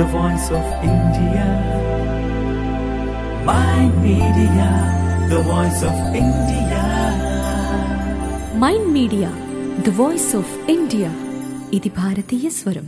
the voice of India. My media, the voice of India. MyInd Media the voice of India ఇది భారతీయ స్వరం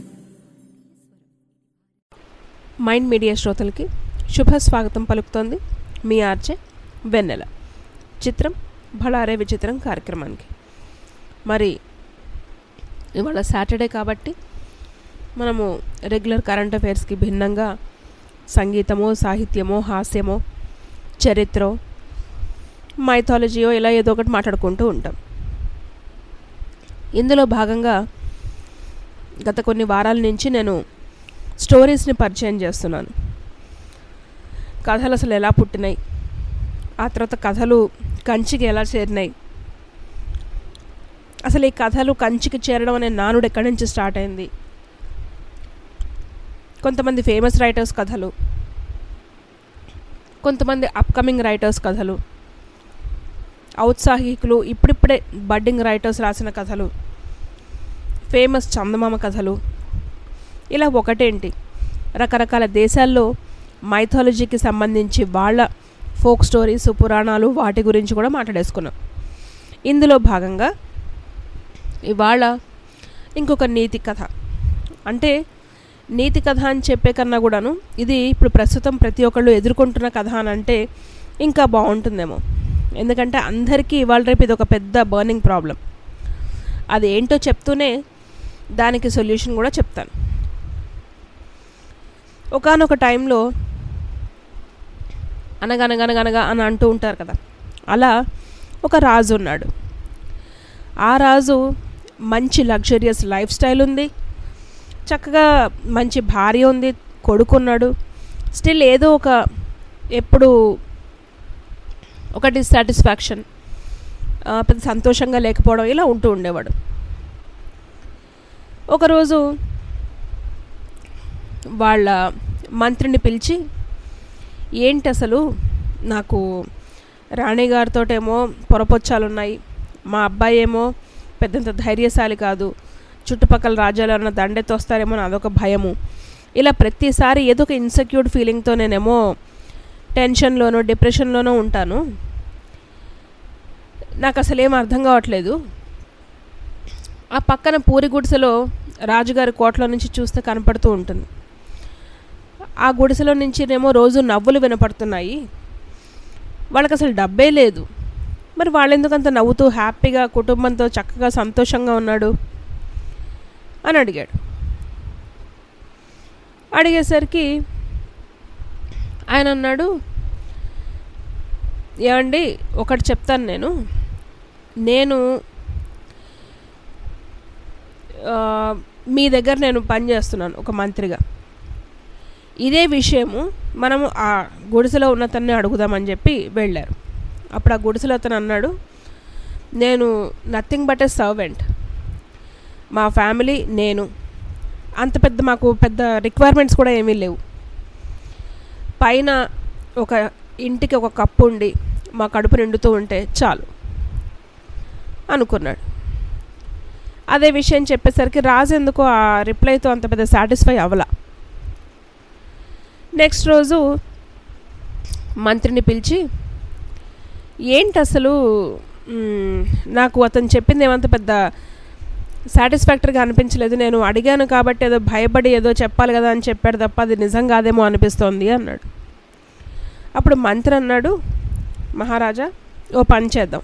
mind media శ్రోతలకి శుభ స్వాగతం పలుకుతోంది మీ ఆర్జే వెన్నెల చిత్రం బళారే విచిత్రం కార్యక్రమానికి మరి ఇవాళ సాటర్డే కాబట్టి మనము రెగ్యులర్ కరెంట్ అఫైర్స్కి భిన్నంగా సంగీతమో సాహిత్యమో హాస్యమో చరిత్ర మైథాలజీయో ఇలా ఏదో ఒకటి మాట్లాడుకుంటూ ఉంటాం ఇందులో భాగంగా గత కొన్ని వారాల నుంచి నేను స్టోరీస్ని పరిచయం చేస్తున్నాను కథలు అసలు ఎలా పుట్టినాయి ఆ తర్వాత కథలు కంచికి ఎలా చేరినాయి అసలు ఈ కథలు కంచికి చేరడం అనే నానుడు ఎక్కడి నుంచి స్టార్ట్ అయింది కొంతమంది ఫేమస్ రైటర్స్ కథలు కొంతమంది అప్కమింగ్ రైటర్స్ కథలు ఔత్సాహికులు ఇప్పుడిప్పుడే బడ్డింగ్ రైటర్స్ రాసిన కథలు ఫేమస్ చందమామ కథలు ఇలా ఒకటేంటి రకరకాల దేశాల్లో మైథాలజీకి సంబంధించి వాళ్ళ ఫోక్ స్టోరీస్ పురాణాలు వాటి గురించి కూడా మాట్లాడేసుకున్నాం ఇందులో భాగంగా ఇవాళ ఇంకొక నీతి కథ అంటే నీతి కథ అని చెప్పే కన్నా కూడాను ఇది ఇప్పుడు ప్రస్తుతం ప్రతి ఒక్కళ్ళు ఎదుర్కొంటున్న కథ అని అంటే ఇంకా బాగుంటుందేమో ఎందుకంటే అందరికీ ఇవాళ రేపు ఇది ఒక పెద్ద బర్నింగ్ ప్రాబ్లం అది ఏంటో చెప్తూనే దానికి సొల్యూషన్ కూడా చెప్తాను ఒకనొక టైంలో అనగనగనగనగా అని అంటూ ఉంటారు కదా అలా ఒక రాజు ఉన్నాడు ఆ రాజు మంచి లగ్జరియస్ లైఫ్ స్టైల్ ఉంది చక్కగా మంచి భార్య ఉంది కొడుకున్నాడు స్టిల్ ఏదో ఒక ఎప్పుడు ఒక డిస్సాటిస్ఫాక్షన్ పెద్ద సంతోషంగా లేకపోవడం ఇలా ఉంటూ ఉండేవాడు ఒకరోజు వాళ్ళ మంత్రిని పిలిచి ఏంటి అసలు నాకు రాణిగారితో ఏమో పొరపొచ్చాలు ఉన్నాయి మా అబ్బాయి ఏమో పెద్దంత ధైర్యశాలి కాదు చుట్టుపక్కల రాజ్యాలు ఉన్న దండెత్తొస్తారేమో అదొక భయము ఇలా ప్రతిసారి ఏదో ఒక ఇన్సెక్యూర్డ్ ఫీలింగ్తో నేనేమో టెన్షన్లోనో డిప్రెషన్లోనో ఉంటాను నాకు అసలు ఏం అర్థం కావట్లేదు ఆ పక్కన పూరి గుడిసెలో రాజుగారి కోటలో నుంచి చూస్తే కనపడుతూ ఉంటుంది ఆ గుడిసెలో నుంచి ఏమో రోజు నవ్వులు వినపడుతున్నాయి వాళ్ళకి అసలు డబ్బే లేదు మరి వాళ్ళెందుకంత నవ్వుతూ హ్యాపీగా కుటుంబంతో చక్కగా సంతోషంగా ఉన్నాడు అని అడిగాడు అడిగేసరికి ఆయన అన్నాడు ఏమండి ఒకటి చెప్తాను నేను నేను మీ దగ్గర నేను పని చేస్తున్నాను ఒక మంత్రిగా ఇదే విషయము మనము ఆ గుడిసెలో ఉన్నతన్ని అడుగుదామని చెప్పి వెళ్ళారు అప్పుడు ఆ గుడిసెలో అతను అన్నాడు నేను నథింగ్ బట్ ఎ సర్వెంట్ మా ఫ్యామిలీ నేను అంత పెద్ద మాకు పెద్ద రిక్వైర్మెంట్స్ కూడా ఏమీ లేవు పైన ఒక ఇంటికి ఒక కప్పు ఉండి మా కడుపు నిండుతూ ఉంటే చాలు అనుకున్నాడు అదే విషయం చెప్పేసరికి రాజు ఎందుకో ఆ రిప్లైతో అంత పెద్ద సాటిస్ఫై అవ్వాల నెక్స్ట్ రోజు మంత్రిని పిలిచి ఏంటి అసలు నాకు అతను చెప్పింది ఏమంత పెద్ద సాటిస్ఫాక్టరీగా అనిపించలేదు నేను అడిగాను కాబట్టి ఏదో భయపడి ఏదో చెప్పాలి కదా అని చెప్పాడు తప్ప అది నిజం కాదేమో అనిపిస్తోంది అన్నాడు అప్పుడు మంత్రి అన్నాడు మహారాజా ఓ పని చేద్దాం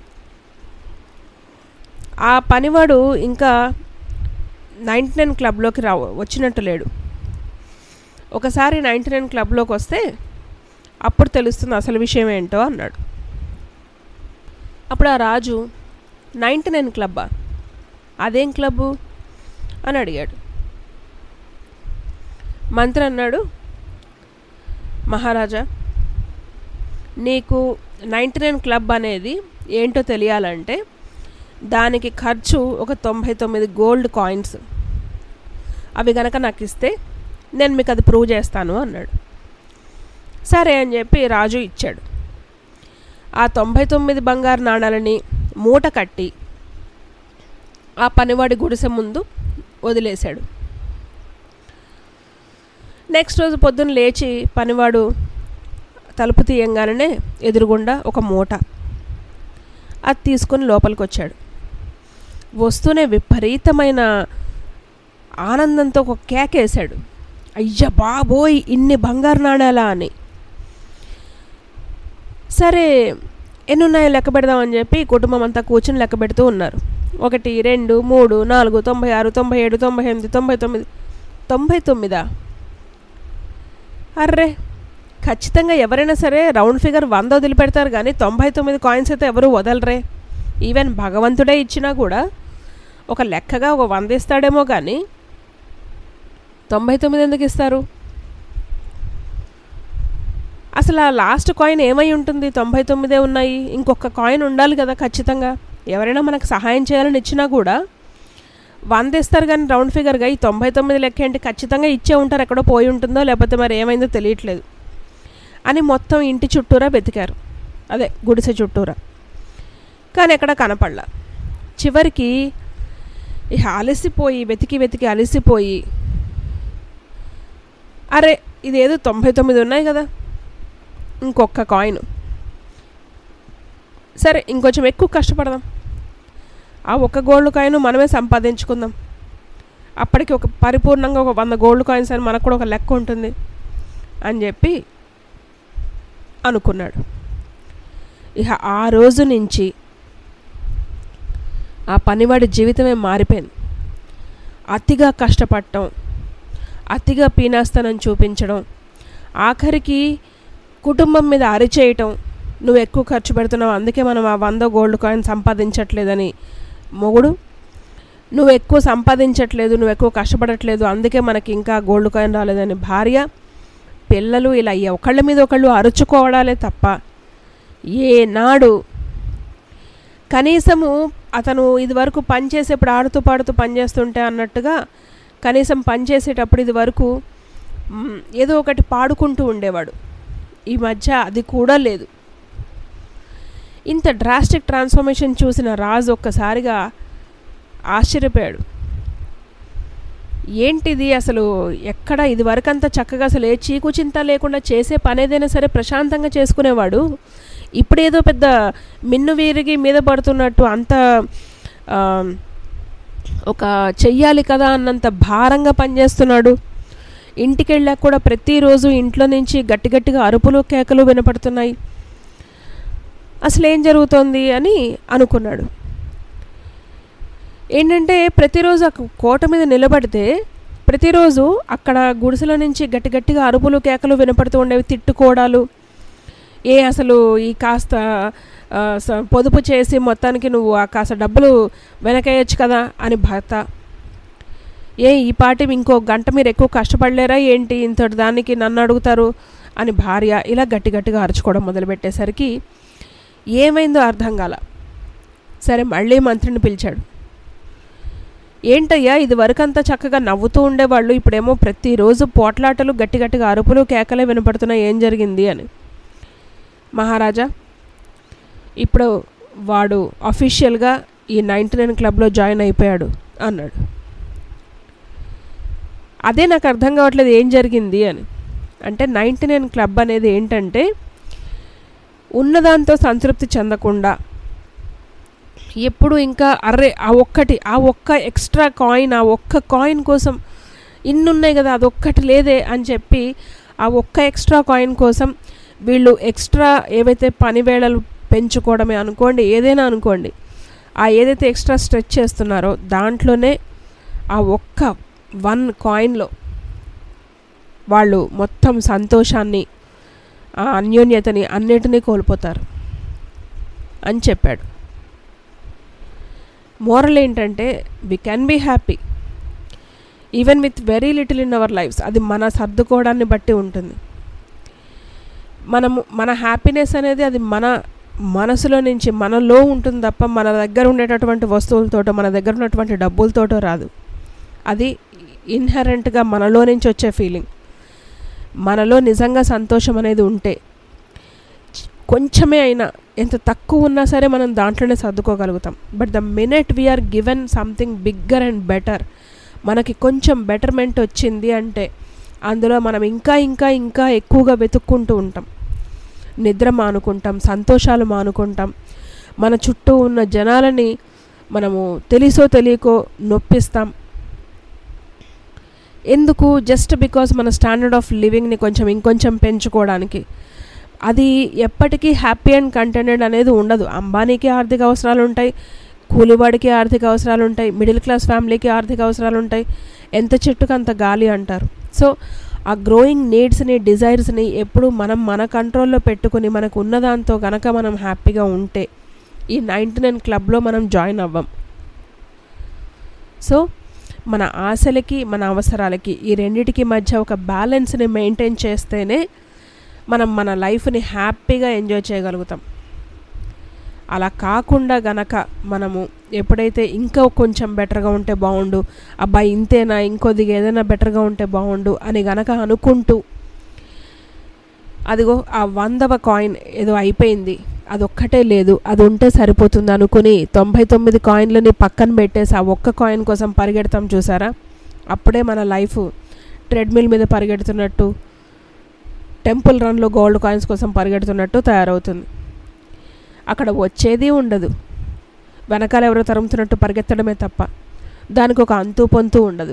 ఆ పనివాడు ఇంకా నైంటీ నైన్ క్లబ్లోకి రా వచ్చినట్టు లేడు ఒకసారి నైంటీ నైన్ క్లబ్లోకి వస్తే అప్పుడు తెలుస్తుంది అసలు విషయం ఏంటో అన్నాడు అప్పుడు ఆ రాజు నైంటీ నైన్ క్లబ్బా అదేం క్లబ్బు అని అడిగాడు మంత్రి అన్నాడు మహారాజా నీకు నైంటీ నైన్ క్లబ్ అనేది ఏంటో తెలియాలంటే దానికి ఖర్చు ఒక తొంభై తొమ్మిది గోల్డ్ కాయిన్స్ అవి గనక నాకు ఇస్తే నేను మీకు అది ప్రూవ్ చేస్తాను అన్నాడు సరే అని చెప్పి రాజు ఇచ్చాడు ఆ తొంభై తొమ్మిది బంగారు నాణాలని మూట కట్టి ఆ పనివాడి గుడిసె ముందు వదిలేశాడు నెక్స్ట్ రోజు పొద్దున్న లేచి పనివాడు తలుపు తీయంగానే ఎదురుగుండా ఒక మూట అది తీసుకొని లోపలికి వచ్చాడు వస్తూనే విపరీతమైన ఆనందంతో ఒక కేకేశాడు అయ్య బాబోయ్ ఇన్ని బంగారు నాణాలా అని సరే ఎన్ని ఉన్నాయో లెక్క పెడదామని చెప్పి కుటుంబం అంతా కూర్చుని లెక్క పెడుతూ ఉన్నారు ఒకటి రెండు మూడు నాలుగు తొంభై ఆరు తొంభై ఏడు తొంభై ఎనిమిది తొంభై తొమ్మిది తొంభై తొమ్మిదా అర్రే ఖచ్చితంగా ఎవరైనా సరే రౌండ్ ఫిగర్ వంద వదిలిపెడతారు కానీ తొంభై తొమ్మిది కాయిన్స్ అయితే ఎవరు వదలరే ఈవెన్ భగవంతుడే ఇచ్చినా కూడా ఒక లెక్కగా ఒక వంద ఇస్తాడేమో కానీ తొంభై తొమ్మిది ఎందుకు ఇస్తారు అసలు ఆ లాస్ట్ కాయిన్ ఏమై ఉంటుంది తొంభై తొమ్మిదే ఉన్నాయి ఇంకొక కాయిన్ ఉండాలి కదా ఖచ్చితంగా ఎవరైనా మనకు సహాయం చేయాలని ఇచ్చినా కూడా వంద ఇస్తారు కానీ రౌండ్ ఫిగర్గా ఈ తొంభై తొమ్మిది లెక్క ఏంటి ఖచ్చితంగా ఇచ్చే ఉంటారు ఎక్కడో పోయి ఉంటుందో లేకపోతే మరి ఏమైందో తెలియట్లేదు అని మొత్తం ఇంటి చుట్టూరా వెతికారు అదే గుడిసె చుట్టూరా కానీ ఎక్కడ కనపడలా చివరికి ఇక అలసిపోయి వెతికి వెతికి అలసిపోయి అరే ఇదేదో తొంభై తొమ్మిది ఉన్నాయి కదా ఇంకొక కాయిన్ సరే ఇంకొంచెం ఎక్కువ కష్టపడదాం ఆ ఒక్క గోల్డ్ కాయిన్ మనమే సంపాదించుకుందాం అప్పటికి ఒక పరిపూర్ణంగా ఒక వంద గోల్డ్ కాయిన్స్ అని మనకు కూడా ఒక లెక్క ఉంటుంది అని చెప్పి అనుకున్నాడు ఇక ఆ రోజు నుంచి ఆ పనివాడి జీవితమే మారిపోయింది అతిగా కష్టపడటం అతిగా పీనాస్తనం చూపించడం ఆఖరికి కుటుంబం మీద అరిచేయటం నువ్వు ఎక్కువ ఖర్చు పెడుతున్నావు అందుకే మనం ఆ వంద గోల్డ్ కాయిన్ సంపాదించట్లేదని మొగుడు నువ్వు ఎక్కువ సంపాదించట్లేదు నువ్వు ఎక్కువ కష్టపడట్లేదు అందుకే మనకి ఇంకా గోల్డ్ కాయిన్ రాలేదని భార్య పిల్లలు ఇలా ఒకళ్ళ మీద ఒకళ్ళు అరుచుకోవడాలే తప్ప ఏనాడు కనీసము అతను ఇదివరకు పని చేసేప్పుడు ఆడుతూ పాడుతూ పని చేస్తుంటే అన్నట్టుగా కనీసం పని చేసేటప్పుడు ఇది వరకు మ్, ఏదో ఒకటి పాడుకుంటూ ఉండేవాడు ఈ మధ్య అది కూడా లేదు ఇంత డ్రాస్టిక్ ట్రాన్స్ఫర్మేషన్ చూసిన రాజు ఒక్కసారిగా ఆశ్చర్యపోయాడు ఏంటిది అసలు ఎక్కడ ఇది వరకంతా చక్కగా అసలు ఏ చీకు చింత లేకుండా చేసే పని ఏదైనా సరే ప్రశాంతంగా చేసుకునేవాడు ఇప్పుడేదో పెద్ద మిన్ను వీరిగి మీద పడుతున్నట్టు అంత ఆ, ఒక చెయ్యాలి కదా అన్నంత భారంగా పనిచేస్తున్నాడు ఇంటికి వెళ్ళాక కూడా ప్రతిరోజు ఇంట్లో నుంచి గట్టి గట్టిగా అరుపులు కేకలు వినపడుతున్నాయి అసలు ఏం జరుగుతోంది అని అనుకున్నాడు ఏంటంటే ప్రతిరోజు ఆ కోట మీద నిలబడితే ప్రతిరోజు అక్కడ గుడిసెల నుంచి గట్టి గట్టిగా అరుపులు కేకలు వినపడుతూ ఉండేవి తిట్టుకోవడాలు ఏ అసలు ఈ కాస్త ఆ, స- పొదుపు చేసి మొత్తానికి నువ్వు ఆ కాస్త డబ్బులు వెనకేయచ్చు కదా అని భర్త ఏ ఈ పాటి ఇంకో గంట మీరు ఎక్కువ కష్టపడలేరా ఏంటి ఇంతటి దానికి నన్ను అడుగుతారు అని భార్య ఇలా గట్టి గట్టిగా అరుచుకోవడం మొదలుపెట్టేసరికి ఏమైందో అర్థం కాల సరే మళ్ళీ మంత్రిని పిలిచాడు ఏంటయ్యా ఇది వరకంతా చక్కగా నవ్వుతూ ఉండేవాళ్ళు ఇప్పుడేమో ప్రతిరోజు పోట్లాటలు గట్టి గట్టిగా అరుపులు కేకలే వినపడుతున్నాయి ఏం జరిగింది అని మహారాజా ఇప్పుడు వాడు అఫీషియల్గా ఈ నైంటీ నైన్ క్లబ్లో జాయిన్ అయిపోయాడు అన్నాడు అదే నాకు అర్థం కావట్లేదు ఏం జరిగింది అని అంటే నైంటీ నైన్ క్లబ్ అనేది ఏంటంటే ఉన్నదాంతో సంతృప్తి చెందకుండా ఎప్పుడు ఇంకా అర్రే ఆ ఒక్కటి ఆ ఒక్క ఎక్స్ట్రా కాయిన్ ఆ ఒక్క కాయిన్ కోసం ఇన్ని ఉన్నాయి కదా అదొక్కటి లేదే అని చెప్పి ఆ ఒక్క ఎక్స్ట్రా కాయిన్ కోసం వీళ్ళు ఎక్స్ట్రా ఏవైతే పని వేళలు పెంచుకోవడమే అనుకోండి ఏదైనా అనుకోండి ఆ ఏదైతే ఎక్స్ట్రా స్ట్రెచ్ చేస్తున్నారో దాంట్లోనే ఆ ఒక్క వన్ కాయిన్లో వాళ్ళు మొత్తం సంతోషాన్ని ఆ అన్యోన్యతని అన్నిటినీ కోల్పోతారు అని చెప్పాడు మోరల్ ఏంటంటే we can be happy even with very little in our lifes అది మన సర్దుకోవడాన్ని బట్టి ఉంటుంది మనము మన హ్యాపీనెస్ అనేది అది మన మనసులో నుంచి మనలో ఉంటుంది తప్ప మన దగ్గర ఉండేటటువంటి వస్తువులతోటో మన దగ్గర ఉన్నటువంటి డబ్బులతోటో రాదు అది ఇన్హరెంట్గా మనలో నుంచి వచ్చే ఫీలింగ్ మనలో నిజంగా సంతోషం అనేది ఉంటే చ్- కొంచెమే అయినా ఎంత తక్కువ ఉన్నా సరే మనం దాంట్లోనే సర్దుకోగలుగుతాం but the minute we are given something bigger and better మనకి కొంచెం బెటర్మెంట్ వచ్చింది అంటే అందులో మనం ఇంకా ఇంకా ఇంకా ఎక్కువగా వెతుక్కుంటూ ఉంటాం నిద్ర మానుకుంటాం సంతోషాలు మానుకుంటాం మన చుట్టూ ఉన్న జనాలని మనము తెలిసో తెలియకో నొప్పిస్తాం ఎందుకు జస్ట్ బికాస్ మన స్టాండర్డ్ ఆఫ్ లివింగ్ని కొంచెం ఇంకొంచెం పెంచుకోవడానికి అది ఎప్పటికీ హ్యాపీ అండ్ కంటెంటెడ్ అనేది ఉండదు అంబానీకి ఆర్థిక అవసరాలు ఉంటాయి కూలివాడికి ఆర్థిక అవసరాలు ఉంటాయి మిడిల్ క్లాస్ ఫ్యామిలీకి ఆర్థిక అవసరాలు ఉంటాయి ఎంత చెట్టుకు అంత గాలి అంటారు సో ఆ గ్రోయింగ్ నీడ్స్ని డిజైర్స్ని ఎప్పుడు మనం మన కంట్రోల్లో పెట్టుకుని మనకు ఉన్నదాంతో గనక మనం హ్యాపీగా ఉంటే ఈ నైంటీ నైన్ క్లబ్లో మనం జాయిన్ అవ్వం సో మన ఆశలకి మన అవసరాలకి ఈ రెండిటికి మధ్య ఒక బ్యాలెన్స్ని మెయింటైన్ చేస్తేనే మనం మన లైఫ్ని హ్యాపీగా ఎంజాయ్ చేయగలుగుతాం అలా కాకుండా గనక మనము ఎప్పుడైతే ఇంకా కొంచెం బెటర్గా ఉంటే బాగుండు అబ్బాయి ఇంతేనా ఇంకొద్దిగా ఏదైనా బెటర్గా ఉంటే బాగుండు అని గనక అనుకుంటూ అదిగో ఆ వందవ కాయిన్ ఏదో అయిపోయింది అదొక్కటే లేదు అది ఉంటే సరిపోతుంది అనుకుని తొంభై తొమ్మిది కాయిన్లని పక్కన పెట్టేసి ఆ ఒక్క కాయిన్ కోసం పరిగెడతాం చూసారా అప్పుడే మన లైఫ్ ట్రెడ్మిల్ మీద పరిగెడుతున్నట్టు టెంపుల్ రన్లో గోల్డ్ కాయిన్స్ కోసం పరిగెడుతున్నట్టు తయారవుతుంది అక్కడ వచ్చేది ఉండదు వెనకాల ఎవరో తరుముతున్నట్టు పరిగెత్తడమే తప్ప దానికి ఒక అంతు పొంతు ఉండదు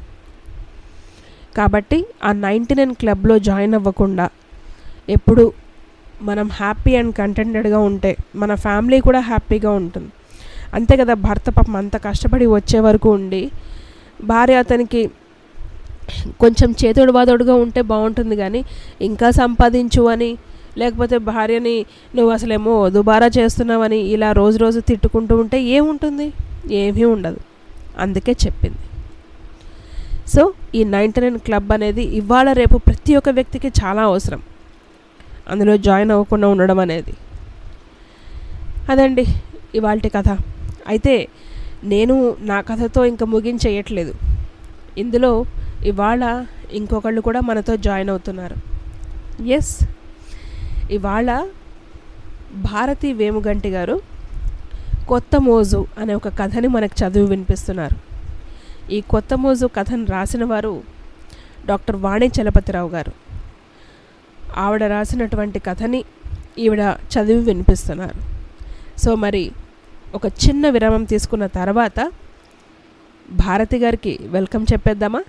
కాబట్టి ఆ నైంటీ నైన్ క్లబ్లో జాయిన్ అవ్వకుండా ఎప్పుడు మనం హ్యాపీ అండ్ కంటెంటెడ్గా ఉంటే మన ఫ్యామిలీ కూడా హ్యాపీగా ఉంటుంది అంతే కదా భర్త పాపం అంత కష్టపడి వచ్చే వరకు ఉండి భార్య అతనికి కొంచెం చేతుడు వాదోడుగా ఉంటే బాగుంటుంది కానీ ఇంకా సంపాదించు అని లేకపోతే భార్యని నువ్వు అసలేమో దుబారా చేస్తున్నావని ఇలా రోజు రోజు తిట్టుకుంటూ ఉంటే ఏముంటుంది ఏమీ ఉండదు అందుకే చెప్పింది సో ఈ నైంటీ నైన్ క్లబ్ అనేది ఇవాళ రేపు ప్రతి ఒక్క వ్యక్తికి చాలా అవసరం అందులో జాయిన్ అవ్వకుండా ఉండడం అనేది అదండి ఇవాళ కథ అయితే నేను నా కథతో ఇంకా ముగించేయట్లేదు ఇందులో ఇవాళ ఇంకొకళ్ళు కూడా మనతో జాయిన్ అవుతున్నారు ఎస్ ఇవాళ భారతి వేముగంటి గారు కొత్త మోజు అనే ఒక కథని మనకు చదివి వినిపిస్తున్నారు ఈ కొత్త మోజు కథను రాసిన వారు డాక్టర్ వాణి చలపతిరావు గారు ఆవిడ రాసినటువంటి కథని ఈవిడ చదివి వినిపిస్తున్నారు సో మరి ఒక చిన్న విరామం తీసుకున్న తర్వాత భారతి గారికి వెల్కమ్ చెప్పేద్దామా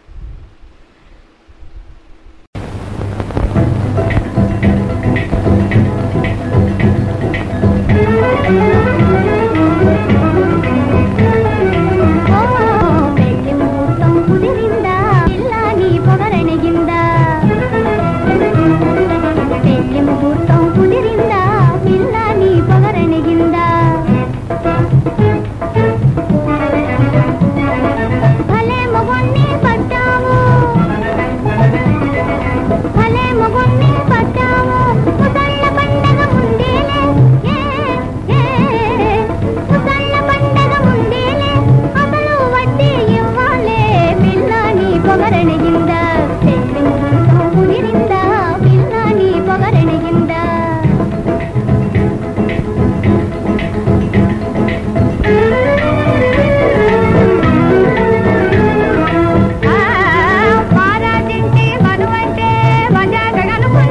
పెళ్లి ముహూర్తం కుదిరిందా పిల్ల నీ పొగరణగిందా పెళ్లి ముహూర్తం కుదిరిందా పిల్ల నీ పొగరణగిందా భలే మొగుణ్ణి పట్టాము భలే మొగుణ్ణి పట్టాము ముసళ్ళ పండగ ముందేలే ఏ, ఏ, ముసళ్ళ పండగ ముందేలే అసలు వడ్డీ ఇవ్వాలే పిల్ల నీ పొగరణగిందా పెళ్లి ముహూర్తం కుదిరిందా పిల్ల నీ పొగరణగిందా పారాటింటి మనువంటే మజాగా కనుకున్నా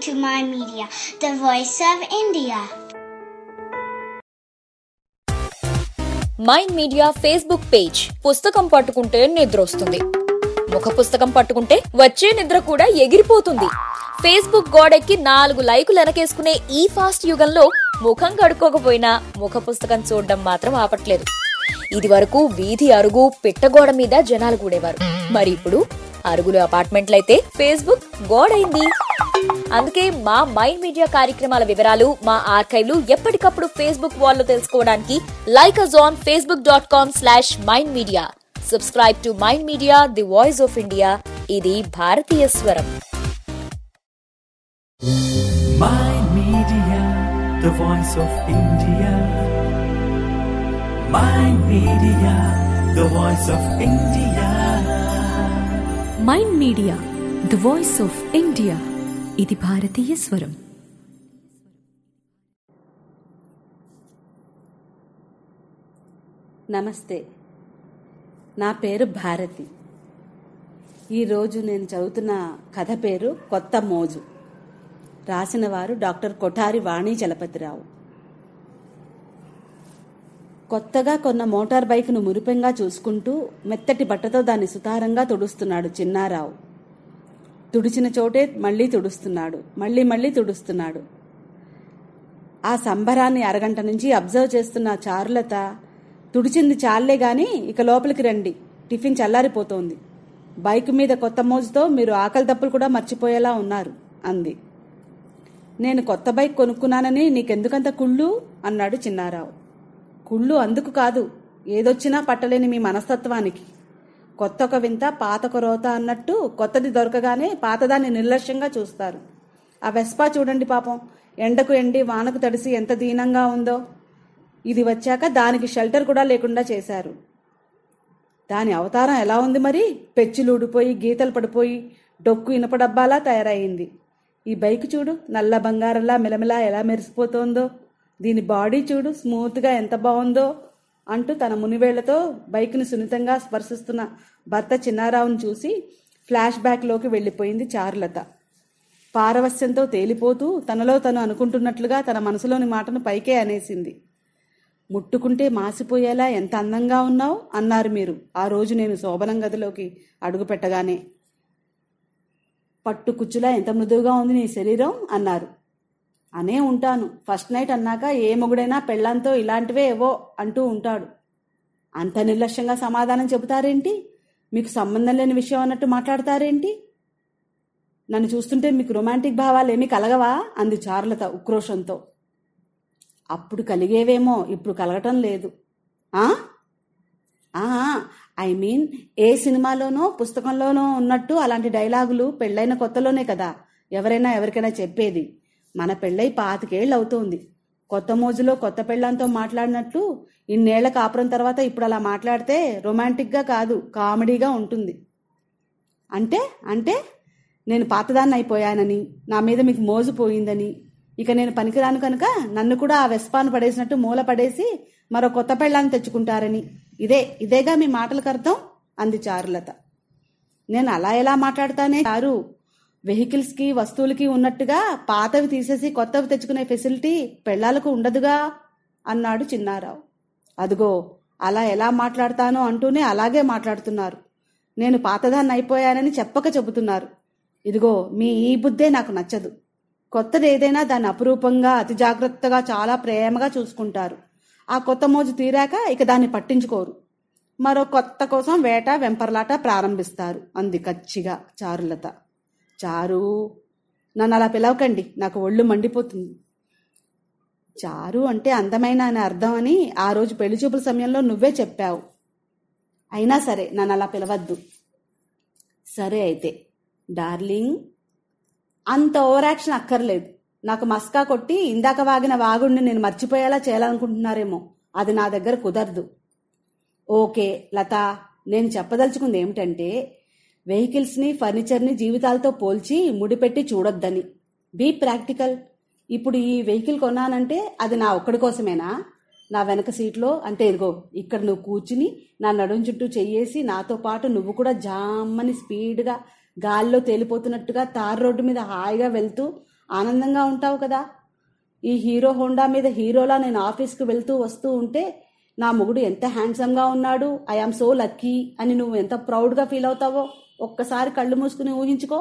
to My Media, the voice of India. MyInd Media Facebook page పుస్తకం పట్టుకుంటే నిద్ర వస్తుంది ముఖ పుస్తకం పట్టుకుంటే వచ్చే నిద్ర కూడా ఎగిరిపోతుంది ఫేస్బుక్ గోడెక్కి నాలుగు లైకులు వెనకేసుకునే ఈ ఫాస్ట్ యుగంలో ముఖం కడుక్కోకపోయినా ముఖ పుస్తకం చూడడం మాత్రం ఆపట్లేదు ఇది వరకు వీధి అరుగు పిట్టగోడ మీద జనాలు కూడేవారు మరి ఇప్పుడు అరుగులు అపార్ట్మెంట్లయితే ఫేస్బుక్ గోడైంది అందుకే మా మైండ్ మీడియా కార్యక్రమాల వివరాలు మా ఆర్కైవ్లు ఎప్పటికప్పుడు ఫేస్బుక్ వాల్లో తెలుసుకోవడానికి like us on Facebook dot com slash MyInd Media subscribe to MyInd Media the voice of India ఇది భారతీయ స్వరం Mind Media, the voice of India. Mind Media, the voice of India. MyInd Media the voice of India ఇది భారతీయ స్వరం నమస్తే నా పేరు భారతి ఈరోజు నేను చదువుతున్న కథ పేరు కొత్త మోజు రాసిన వారు డాక్టర్ కొఠారి వాణి చలపతిరావు కొత్తగా కొన్న మోటార్ బైక్ను మురిపెంగా చూసుకుంటూ మెత్తటి బట్టతో దాన్ని సుతారంగా తుడుస్తున్నాడు చిన్నారావు తుడిచిన చోటే మళ్ళీ తుడుస్తున్నాడు మళ్ళీ మళ్ళీ తుడుస్తున్నాడు ఆ సంబరాన్ని అరగంట నుంచి అబ్జర్వ్ చేస్తున్న చారులత తుడిచింది చాలే గాని ఇక లోపలికి రండి టిఫిన్ చల్లారిపోతోంది బైక్ మీద కొత్త మోజుతో మీరు ఆకలి తప్పులు కూడా మర్చిపోయేలా ఉన్నారు అంది నేను కొత్త బైక్ కొనుక్కున్నానని నీకెందుకంత కుళ్ళు అన్నాడు చిన్నారావు కుళ్ళు అందుకు కాదు ఏదొచ్చినా పట్టలేని మీ మనస్తత్వానికి కొత్త ఒక వింత పాత ఒక రోత అన్నట్టు కొత్తది దొరకగానే పాతదాన్ని నిర్లక్ష్యంగా చూస్తారు ఆ వెస్పా చూడండి పాపం ఎండకు ఎండి వానకు తడిసి ఎంత దీనంగా ఉందో ఇది వచ్చాక దానికి షెల్టర్ కూడా లేకుండా చేశారు దాని అవతారం ఎలా ఉంది మరి పెచ్చులు ఊడిపోయి గీతలు పడిపోయి డొక్కు ఇనపడబ్బాలా తయారైంది ఈ బైక్ చూడు నల్ల బంగారంలా మిలమిలా ఎలా మెరిసిపోతోందో దీని బాడీ చూడు స్మూత్గా ఎంత బాగుందో అంటూ తన మునివేళ్లతో బైక్ని సున్నితంగా స్పర్శిస్తున్న భర్త చిన్నారావును చూసి ఫ్లాష్ బ్యాక్లోకి వెళ్ళిపోయింది చారులత పారవస్యంతో తేలిపోతూ తనలో తను అనుకుంటున్నట్లుగా తన మనసులోని మాటను పైకే అనేసింది ముట్టుకుంటే మాసిపోయేలా ఎంత అందంగా ఉన్నావు అన్నారు మీరు ఆ రోజు నేను శోభనం గదిలోకి అడుగు పెట్టగానే పట్టు కుచ్చులా ఎంత మృదువుగా ఉంది నీ శరీరం అన్నారు అనే ఉంటాను ఫస్ట్ నైట్ అన్నాక ఏ మొగుడైనా పెళ్ళంతో ఇలాంటివే ఏవో అంటూ ఉంటాడు అంత నిర్లక్ష్యంగా సమాధానం చెబుతారేంటి మీకు సంబంధం లేని విషయం అన్నట్టు మాట్లాడతారేంటి నన్ను చూస్తుంటే మీకు రొమాంటిక్ భావాలు ఏమీ కలగవా అంది చారులత ఉక్రోషంతో అప్పుడు కలిగేవేమో ఇప్పుడు కలగటం లేదు ఆ ఐ మీన్ ఏ సినిమాలోనో పుస్తకంలోనో ఉన్నట్టు అలాంటి డైలాగులు పెళ్ళైన కొత్తలోనే కదా ఎవరైనా ఎవరికైనా చెప్పేది మన పెళ్ళై పాతికేళ్ళు అవుతోంది కొత్త మోజులో కొత్త పెళ్ళంతో మాట్లాడినట్లు ఇన్నేళ్ల కాపురం తర్వాత ఇప్పుడు అలా మాట్లాడితే రొమాంటిక్గా కాదు కామెడీగా ఉంటుంది అంటే అంటే నేను పాతదాన్ని అయిపోయానని నా మీద మీకు మోజు పోయిందని ఇక నేను పనికిరాను కనుక నన్ను కూడా ఆ వెస్పాను పడేసినట్టు మూల పడేసి మరో కొత్త పెళ్ళాన్ని తెచ్చుకుంటారని ఇదే ఇదేగా మీ మాటలకు అర్థం అంది చారులత నేను అలా ఎలా మాట్లాడతానే చారు వెహికల్స్కి వస్తువులకి ఉన్నట్టుగా పాతవి తీసేసి కొత్తవి తెచ్చుకునే ఫెసిలిటీ పెళ్ళాలకు ఉండదుగా అన్నాడు చిన్నారావు అదిగో అలా ఎలా మాట్లాడతానో అంటూనే అలాగే మాట్లాడుతున్నారు నేను పాతదాన్ని అయిపోయానని చెప్పక చెబుతున్నారు ఇదిగో మీ ఈ బుద్ధే నాకు నచ్చదు కొత్తది ఏదైనా దాన్ని అపురూపంగా అతి జాగ్రత్తగా చాలా ప్రేమగా చూసుకుంటారు ఆ కొత్త మోజు తీరాక ఇక దాన్ని పట్టించుకోరు మరో కొత్త కోసం వేట వెంపర్లాట ప్రారంభిస్తారు అంది కచ్చిగా చారులత చారు నన్ను అలా పిలవకండి నాకు ఒళ్ళు మండిపోతుంది చారు అంటే అందమైన అని అర్థం అని ఆ రోజు పెళ్లి చూపుల సమయంలో నువ్వే చెప్పావు అయినా సరే నన్ను అలా పిలవద్దు సరే అయితే డార్లింగ్ అంత ఓవర్ యాక్షన్ అక్కర్లేదు నాకు మస్కా కొట్టి ఇందాక వాగిన వాగుడిని నేను మర్చిపోయేలా చేయాలనుకుంటున్నారేమో అది నా దగ్గర కుదరదు ఓకే లత నేను చెప్పదలుచుకుంది ఏమిటంటే వెహికల్స్ని ఫర్నిచర్ని జీవితాలతో పోల్చి ముడిపెట్టి చూడొద్దని బీ ప్రాక్టికల్ ఇప్పుడు ఈ వెహికల్ కొన్నానంటే అది నా ఒక్కడి కోసమేనా నా వెనక సీట్లో అంటే ఇదిగో ఇక్కడ నువ్వు కూర్చుని నా నడుం చుట్టూ చెయ్యేసి నాతో పాటు నువ్వు కూడా జామ్మని స్పీడ్గా గాల్లో తేలిపోతున్నట్టుగా తార్ రోడ్డు మీద హాయిగా వెళ్తూ ఆనందంగా ఉంటావు కదా ఈ హీరో హోండా మీద హీరోలా నేను ఆఫీస్కి వెళ్తూ వస్తూ ఉంటే నా మొగుడు ఎంత హ్యాండ్సమ్గా ఉన్నాడు ఐ ఆమ్ సో లక్కీ అని నువ్వు ఎంత ప్రౌడ్గా ఫీల్ అవుతావో ఒక్కసారి కళ్ళు మూసుకుని ఊహించుకో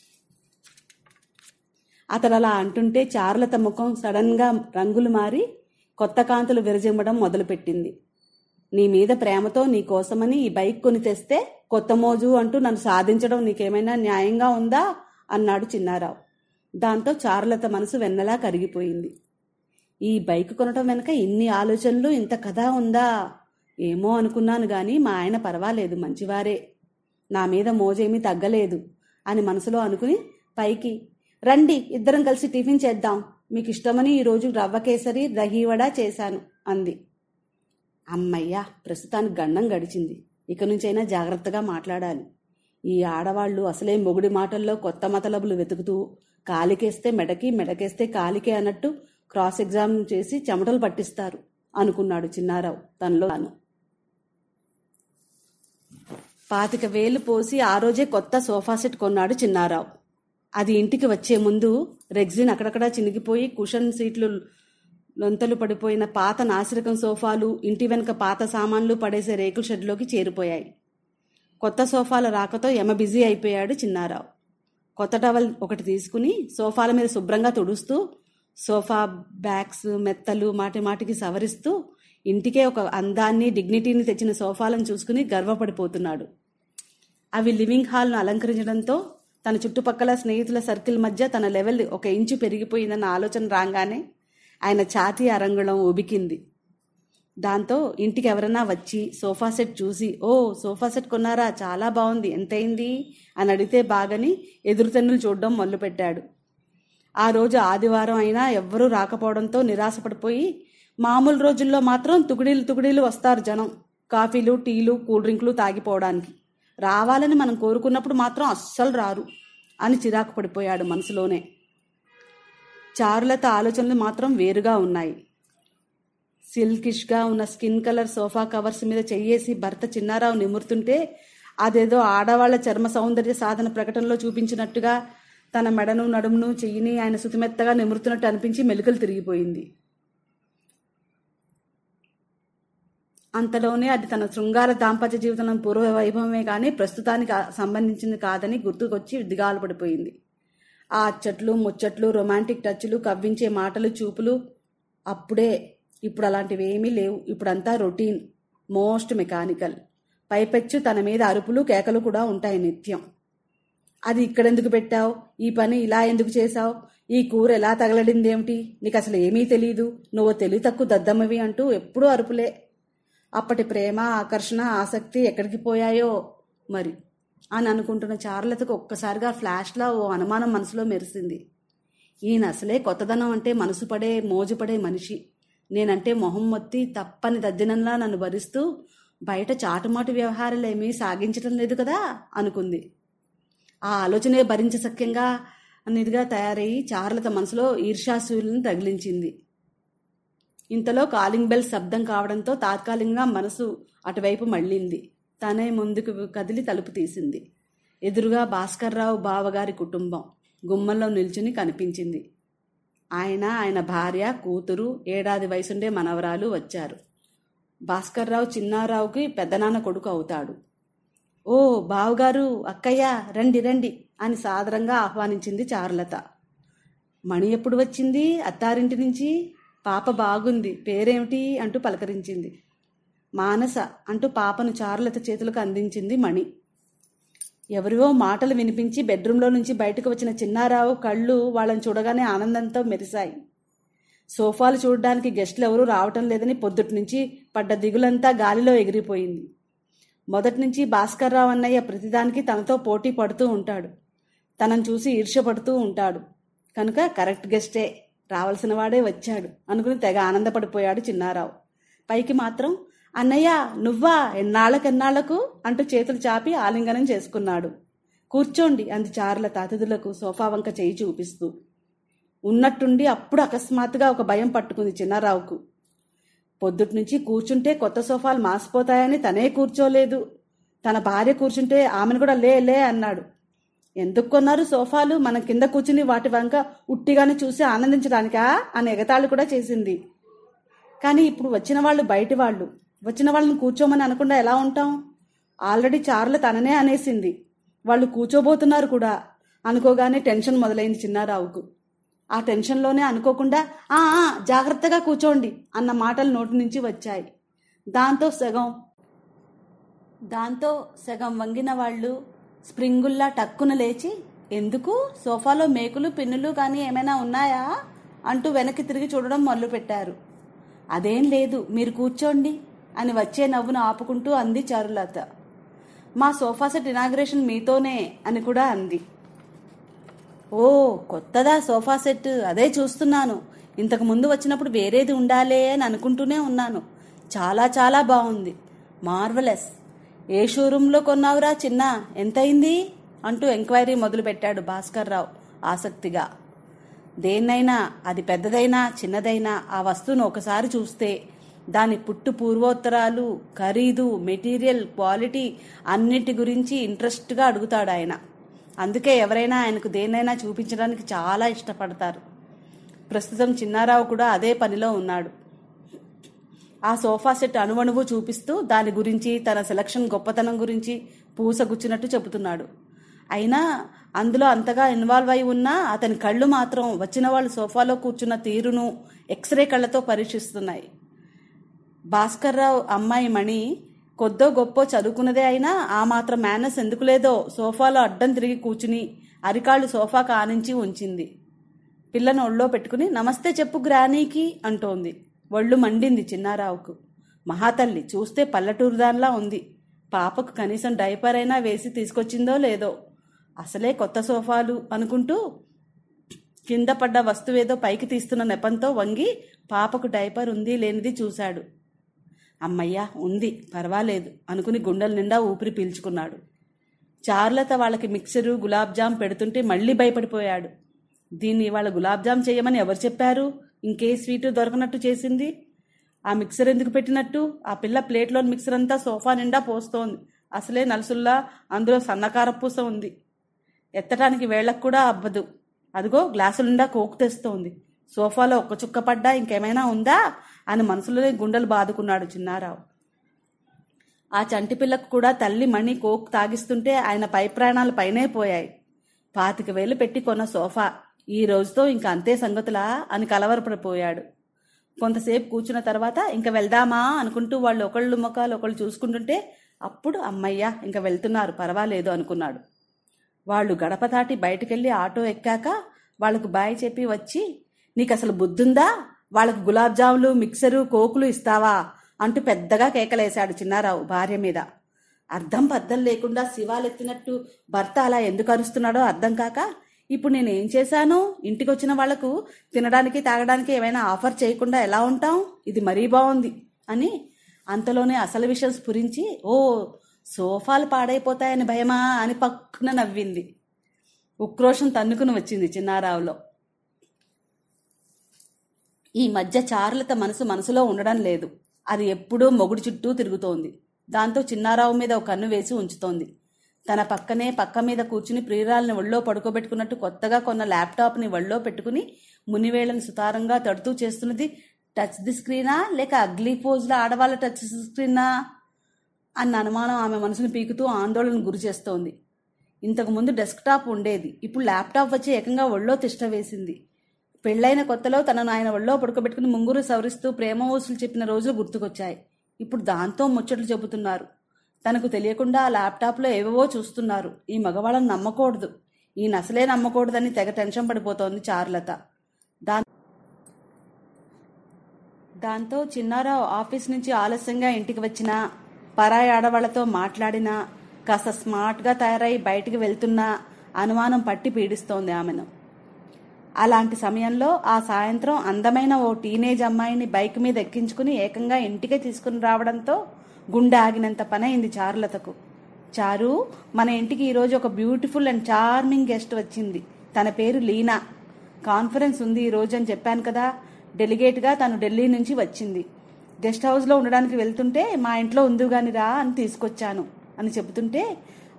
అతడు అలా అంటుంటే చారులత ముఖం సడన్గా రంగులు మారి కొత్త కాంతులు విరజిమ్మడం మొదలుపెట్టింది నీ మీద ప్రేమతో నీ కోసమని ఈ బైక్ కొని తెస్తే కొత్త మోజు అంటూ నన్ను సాధించడం నీకేమైనా న్యాయంగా ఉందా అన్నాడు చిన్నారావు దాంతో చారులత మనసు వెన్నలా కరిగిపోయింది ఈ బైక్ కొనటం వెనక ఇన్ని ఆలోచనలు ఇంత కథ ఉందా ఏమో అనుకున్నాను గాని మా ఆయన పర్వాలేదు మంచివారే నా మీద మోజేమీ తగ్గలేదు అని మనసులో అనుకుని పైకి రండి ఇద్దరం కలిసి టిఫిన్ చేద్దాం మీకు ఇష్టమని ఈరోజు రవ్వ కేసరి దహీవడ చేశాను అంది అమ్మయ్యా ప్రస్తుతానికి గండం గడిచింది ఇక నుంచైనా జాగ్రత్తగా మాట్లాడాలి ఈ ఆడవాళ్లు అసలే మొగుడి మాటల్లో కొత్త మతలబులు వెతుకుతూ కాలికేస్తే మెడకి మెడకేస్తే కాలికే అన్నట్టు క్రాస్ ఎగ్జామ్ చేసి చెమటలు పట్టిస్తారు అనుకున్నాడు చిన్నారావు తనలో తాను పాతిక వేలు పోసి ఆ రోజే కొత్త సోఫా సెట్ కొన్నాడు చిన్నారావు అది ఇంటికి వచ్చే ముందు రెగ్జిన్ అక్కడక్కడ చినిగిపోయి కుషన్ సీట్లు లొంతలు పడిపోయిన పాత నాసిరకం సోఫాలు ఇంటి వెనుక పాత సామాన్లు పడేసే రేకుల షెడ్లోకి చేరిపోయాయి కొత్త సోఫాల రాకతో యమ బిజీ అయిపోయాడు చిన్నారావు కొత్త టవల్ ఒకటి తీసుకుని సోఫాల మీద శుభ్రంగా తుడుస్తూ సోఫా బ్యాగ్స్ మెత్తలు మాటి మాటికి సవరిస్తూ ఇంటికే ఒక అందాన్ని డిగ్నిటీని తెచ్చిన సోఫాలను చూసుకుని గర్వపడిపోతున్నాడు అవి లివింగ్ హాల్ను అలంకరించడంతో తన చుట్టుపక్కల స్నేహితుల సర్కిల్ మధ్య తన లెవెల్ ఒక ఇంచు పెరిగిపోయిందన్న ఆలోచన రాగానే ఆయన ఛాతీ అరంగుళం ఉబికింది దాంతో ఇంటికి ఎవరైనా వచ్చి సోఫా సెట్ చూసి ఓ సోఫా సెట్ కొన్నారా చాలా బాగుంది ఎంతైంది అని అడిగితే బాగని ఎదురుతన్నులు చూడడం మొదలుపెట్టాడు ఆ రోజు ఆదివారం అయినా ఎవ్వరూ రాకపోవడంతో నిరాశపడిపోయి మామూలు రోజుల్లో మాత్రం తుగుడీలు తుగుడీలు వస్తారు జనం కాఫీలు టీలు కూల్ డ్రింకులు తాగిపోవడానికి రావాలని మనం కోరుకున్నప్పుడు మాత్రం అస్సలు రారు అని చిరాకు పడిపోయాడు మనసులోనే చారులత ఆలోచనలు మాత్రం వేరుగా ఉన్నాయి సిల్కిష్గా ఉన్న స్కిన్ కలర్ సోఫా కవర్స్ మీద చెయ్యేసి భర్త చిన్నారావు నిమురుతుంటే అదేదో ఆడవాళ్ల చర్మ సౌందర్య సాధన ప్రకటనలో చూపించినట్టుగా తన మెడను నడుమును చెయ్యిని ఆయన సుతిమెత్తగా నిమురుతున్నట్టు అనిపించి మెలికలు తిరిగిపోయింది అంతలోనే అది తన శృంగార దాంపత్య జీవితం పూర్వ వైభవమే కానీ ప్రస్తుతానికి ఆ- సంబంధించింది కాదని గుర్తుకొచ్చి దిగాలు పడిపోయింది ఆ అచ్చట్లు ముచ్చట్లు రొమాంటిక్ టచ్లు కవ్వించే మాటలు చూపులు అప్పుడే ఇప్పుడు అలాంటివి ఏమీ లేవు ఇప్పుడంతా రొటీన్ మోస్ట్ మెకానికల్ పైపెచ్చు తన మీద అరుపులు కేకలు కూడా ఉంటాయి నిత్యం అది ఇక్కడెందుకు పెట్టావు ఈ పని ఇలా ఎందుకు చేశావు ఈ కూర ఎలా తగలడిందేమిటి నీకు అసలు ఏమీ తెలీదు నువ్వు తెలివి తక్కువ దద్దమ్మవి అంటూ ఎప్పుడూ అరుపులే అప్పటి ప్రేమ ఆకర్షణ ఆసక్తి ఎక్కడికి పోయాయో మరి అని అనుకుంటున్న చారులతకు ఒక్కసారిగా ఫ్లాష్లా ఓ అనుమానం మనసులో మెరిసింది ఈయన అసలే కొత్తదనం అంటే మనసు పడే మోజు పడే మనిషి నేనంటే మొహం మొత్తి తప్పని దద్దినంలా నన్ను భరిస్తూ బయట చాటుమాటు వ్యవహారాలేమీ సాగించటం లేదు కదా అనుకుంది ఆ ఆలోచనే భరించసఖ్యంగా అనేదిగా తయారయ్యి చారులత మనసులో ఈర్ష్యాసూలను తగిలించింది ఇంతలో కాలింగ్ బెల్ శబ్దం కావడంతో తాత్కాలికంగా మనసు అటువైపు మళ్ళింది తనే ముందుకు కదిలి తలుపు తీసింది ఎదురుగా భాస్కర్రావు బావగారి కుటుంబం గుమ్మంలో నిల్చుని కనిపించింది ఆయన ఆయన భార్య కూతురు ఏడాది వయసుండే మనవరాలు వచ్చారు భాస్కర్రావు చిన్నారావుకి పెద్దనాన్న కొడుకు అవుతాడు ఓ బావగారు అక్కయ్య రండి రండి అని సాదరంగా ఆహ్వానించింది చారులత మణి ఎప్పుడు వచ్చింది అత్తారింటి నుంచి పాప బాగుంది పేరేమిటి అంటూ పలకరించింది మానస అంటూ పాపను చారులత చేతులకు అందించింది మణి ఎవరివో మాటలు వినిపించి బెడ్రూంలో నుంచి బయటకు వచ్చిన చిన్నారావు కళ్ళు వాళ్ళని చూడగానే ఆనందంతో మెరిశాయి సోఫాలు చూడడానికి గెస్టులు ఎవరూ రావటం లేదని పొద్దుటి నుంచి పడ్డ దిగులంతా గాలిలో ఎగిరిపోయింది మొదటి నుంచి భాస్కర్రావు అన్నయ్య ప్రతిదానికి తనతో పోటీ పడుతూ ఉంటాడు తనను చూసి ఈర్ష్యపడుతూ ఉంటాడు కనుక కరెక్ట్ గెస్టే రావాల్సిన వాడే వచ్చాడు అనుకుని తెగ ఆనందపడిపోయాడు చిన్నారావు పైకి మాత్రం అన్నయ్య నువ్వా ఎన్నాళ్ళకెన్నాళ్లకు అంటూ చేతులు చాపి ఆలింగనం చేసుకున్నాడు కూర్చోండి అంది చారుల తాతిథులకు సోఫా వంక చేయి చూపిస్తూ ఉన్నట్టుండి అప్పుడు అకస్మాత్తుగా ఒక భయం పట్టుకుంది చిన్నారావుకు పొద్దుటి నుంచి కూర్చుంటే కొత్త సోఫాలు మాసిపోతాయని తనే కూర్చోలేదు తన భార్య కూర్చుంటే ఆమెను కూడా లే లే అన్నాడు ఎందుకు కొన్నారు సోఫాలు మనం కింద కూర్చుని వాటి వంక ఉట్టిగానే చూసి ఆనందించడానికా అని ఎగతాళి కూడా చేసింది కానీ ఇప్పుడు వచ్చిన వాళ్ళు బయటి వాళ్ళు వచ్చిన వాళ్ళని కూర్చోమని అనకుండా ఎలా ఉంటాం ఆల్రెడీ చార్ల తననే అనేసింది వాళ్ళు కూర్చోబోతున్నారు కూడా అనుకోగానే టెన్షన్ మొదలైంది చిన్నారావుకు ఆ టెన్షన్లోనే అనుకోకుండా ఆ ఆ, జాగ్రత్తగా కూర్చోండి అన్న మాటలు నోటి నుంచి వచ్చాయి దాంతో సగం దాంతో సగం వంగిన వాళ్ళు స్ప్రింగుల్లా టక్కున లేచి ఎందుకు సోఫాలో మేకులు పిన్నులు కానీ ఏమైనా ఉన్నాయా అంటూ వెనక్కి తిరిగి చూడడం మొదలుపెట్టారు అదేం లేదు మీరు కూర్చోండి అని వచ్చే నవ్వును ఆపుకుంటూ అంది చారులత మా సోఫా సెట్ ఇనాగ్రేషన్ మీతోనే అని కూడా అంది ఓ కొత్తదా సోఫా సెట్ అదే చూస్తున్నాను ఇంతకు ముందు వచ్చినప్పుడు వేరేది ఉండాలే అని అనుకుంటూనే ఉన్నాను చాలా చాలా బాగుంది మార్వలెస్ ఏ షోరూంలో కొన్నావురా చిన్న ఎంతయింది అంటూ ఎంక్వైరీ మొదలుపెట్టాడు భాస్కర్ రావు ఆసక్తిగా దేన్నైనా అది పెద్దదైనా చిన్నదైనా ఆ వస్తువును ఒకసారి చూస్తే దాని పుట్టు పూర్వోత్తరాలు ఖరీదు మెటీరియల్ క్వాలిటీ అన్నిటి గురించి ఇంట్రెస్ట్గా అడుగుతాడు ఆయన అందుకే ఎవరైనా ఆయనకు దేన్నైనా చూపించడానికి చాలా ఇష్టపడతారు ప్రస్తుతం చిన్నారావు కూడా అదే పనిలో ఉన్నాడు ఆ సోఫా సెట్ అణువణువు చూపిస్తూ దాని గురించి తన సెలక్షన్ గొప్పతనం గురించి పూసగుచ్చినట్టు చెబుతున్నాడు అయినా అందులో అంతగా ఇన్వాల్వ్ అయి ఉన్నా అతని కళ్ళు మాత్రం వచ్చిన వాళ్ళు సోఫాలో కూర్చున్న తీరును ఎక్స్రే కళ్ళతో పరీక్షిస్తున్నాయి భాస్కర్రావు అమ్మాయి మణి కొద్దో గొప్ప చదువుకున్నదే అయినా ఆ మాత్రం మేనస్ ఎందుకు లేదో సోఫాలో అడ్డం తిరిగి కూర్చుని అరికాళ్ళు సోఫాకు ఆనించి ఉంచింది పిల్లను ఒళ్ళో పెట్టుకుని నమస్తే చెప్పు గ్రానీకి అంటోంది ఒళ్ళు మండింది చిన్నారావుకు మహాతల్లి చూస్తే పల్లెటూరు దానిలా ఉంది పాపకు కనీసం డైపర్ అయినా వేసి తీసుకొచ్చిందో లేదో అసలే కొత్త సోఫాలు అనుకుంటూ కింద పడ్డ వస్తువేదో పైకి తీస్తున్న నెపంతో వంగి పాపకు డైపర్ ఉంది లేనిది చూశాడు అమ్మయ్యా ఉంది పర్వాలేదు అనుకుని గుండెల నిండా ఊపిరి పీల్చుకున్నాడు చారులత వాళ్ళకి మిక్సరు గులాబ్ జామ్ పెడుతుంటే మళ్ళీ భయపడిపోయాడు దీన్ని ఇవాళ గులాబ్ జామ్ చేయమని ఎవరు చెప్పారు ఇంకే స్వీటు దొరకనట్టు చేసింది ఆ మిక్సర్ ఎందుకు పెట్టినట్టు ఆ పిల్ల ప్లేట్లోని మిక్సర్ అంతా సోఫా నిండా పోస్తోంది అసలే నలుసుల్లా అందులో సన్నకార పూస ఉంది ఎత్తటానికి వేళ్ళకు కూడా అవ్వదు అదిగో గ్లాసుల నిండా కోకు తెస్తోంది సోఫాలో ఒక్క చుక్క పడ్డా ఇంకేమైనా ఉందా అని మనసులోనే గుండెలు బాదుకున్నాడు చిన్నారావు ఆ చంటి పిల్లకు కూడా తల్లి మణి కోక్ తాగిస్తుంటే ఆయన పై ప్రాణాలు పైనే పోయాయి పాతిక వేలు పెట్టి కొన్న సోఫా ఈ రోజుతో ఇంక అంతే సంగతులా అని కలవరపడిపోయాడు కొంతసేపు కూర్చున్న తర్వాత ఇంక వెళ్దామా అనుకుంటూ వాళ్ళు ఒకళ్ళు ముఖాలు ఒకళ్ళు చూసుకుంటుంటే అప్పుడు అమ్మయ్య ఇంక వెళ్తున్నారు పర్వాలేదు అనుకున్నాడు వాళ్ళు గడప దాటి బయటకెళ్ళి ఆటో ఎక్కాక వాళ్ళకు బాయ్ చెప్పి వచ్చి నీకు అసలు బుద్ధుందా వాళ్ళకు గులాబ్ జాములు మిక్సరు కోకులు ఇస్తావా అంటూ పెద్దగా కేకలేశాడు చిన్నారావు భార్య మీద అర్థం పద్ధం లేకుండా శివాలెత్తినట్టు భర్త అలా ఎందుకు అరుస్తున్నాడో అర్థం కాక ఇప్పుడు నేను ఏం చేశాను ఇంటికి వచ్చిన వాళ్లకు తినడానికి తాగడానికి ఏమైనా ఆఫర్ చేయకుండా ఎలా ఉంటాం ఇది మరీ బాగుంది అని అంతలోనే అసలు విషయం స్ఫురించి ఓ సోఫాలు పాడైపోతాయని భయమా అని పక్కున నవ్వింది ఉక్రోషం తన్నుకుని వచ్చింది చిన్నారావులో ఈ మధ్య చారులత మనసు మనసులో ఉండడం లేదు అది ఎప్పుడూ మొగుడు చుట్టూ తిరుగుతోంది దాంతో చిన్నారావు మీద ఒక కన్ను వేసి ఉంచుతోంది తన పక్కనే పక్క మీద కూర్చుని ప్రియురాల్ని ఒళ్ళో పడుకోబెట్టుకున్నట్టు కొత్తగా కొన్న ల్యాప్టాప్ని ఒళ్ళో పెట్టుకుని మునివేళ్లను సుతారంగా తడుతూ చేస్తున్నది టచ్ ది స్క్రీనా లేక అగ్లీ పోజ్ల ఆడవాళ్ళ టచ్ స్క్రీనా అన్న అనుమానం ఆమె మనసును పీకుతూ ఆందోళన గురి చేస్తోంది ఇంతకు ముందు డెస్క్టాప్ ఉండేది ఇప్పుడు ల్యాప్టాప్ వచ్చి ఏకంగా ఒళ్ళో తిష్ట వేసింది పెళ్ళైన కొత్తలో తనను ఆయన ఒళ్ళో పడుకోబెట్టుకుని ముంగురు సవరిస్తూ ప్రేమ ఊసులు చెప్పిన రోజులు గుర్తుకొచ్చాయి ఇప్పుడు దాంతో ముచ్చట్లు చెబుతున్నారు తనకు తెలియకుండా ఆ ల్యాప్టాప్లో ఏవేవో చూస్తున్నారు ఈ మగవాళ్ళని నమ్మకూడదు ఈ నసలే నమ్మకూడదని తెగ టెన్షన్ పడిపోతోంది చారులత దా దాంతో చిన్నారావు ఆఫీస్ నుంచి ఆలస్యంగా ఇంటికి వచ్చినా పరాయి ఆడవాళ్లతో మాట్లాడినా కాస్త స్మార్ట్గా తయారై బయటికి వెళ్తున్నా అనుమానం పట్టి పీడిస్తోంది ఆమెను అలాంటి సమయంలో ఆ సాయంత్రం అందమైన ఓ టీనేజ్ అమ్మాయిని బైక్ మీద ఎక్కించుకుని ఏకంగా ఇంటికే తీసుకుని రావడంతో గుండె ఆగినంత పనైంది చారులతకు చారు మన ఇంటికి ఈరోజు ఒక బ్యూటిఫుల్ అండ్ చార్మింగ్ గెస్ట్ వచ్చింది తన పేరు లీనా కాన్ఫరెన్స్ ఉంది ఈ రోజు అని చెప్పాను కదా డెలిగేట్గా తను ఢిల్లీ నుంచి వచ్చింది గెస్ట్ హౌస్లో ఉండడానికి వెళ్తుంటే మా ఇంట్లో ఉందిగాని రా అని తీసుకొచ్చాను అని చెబుతుంటే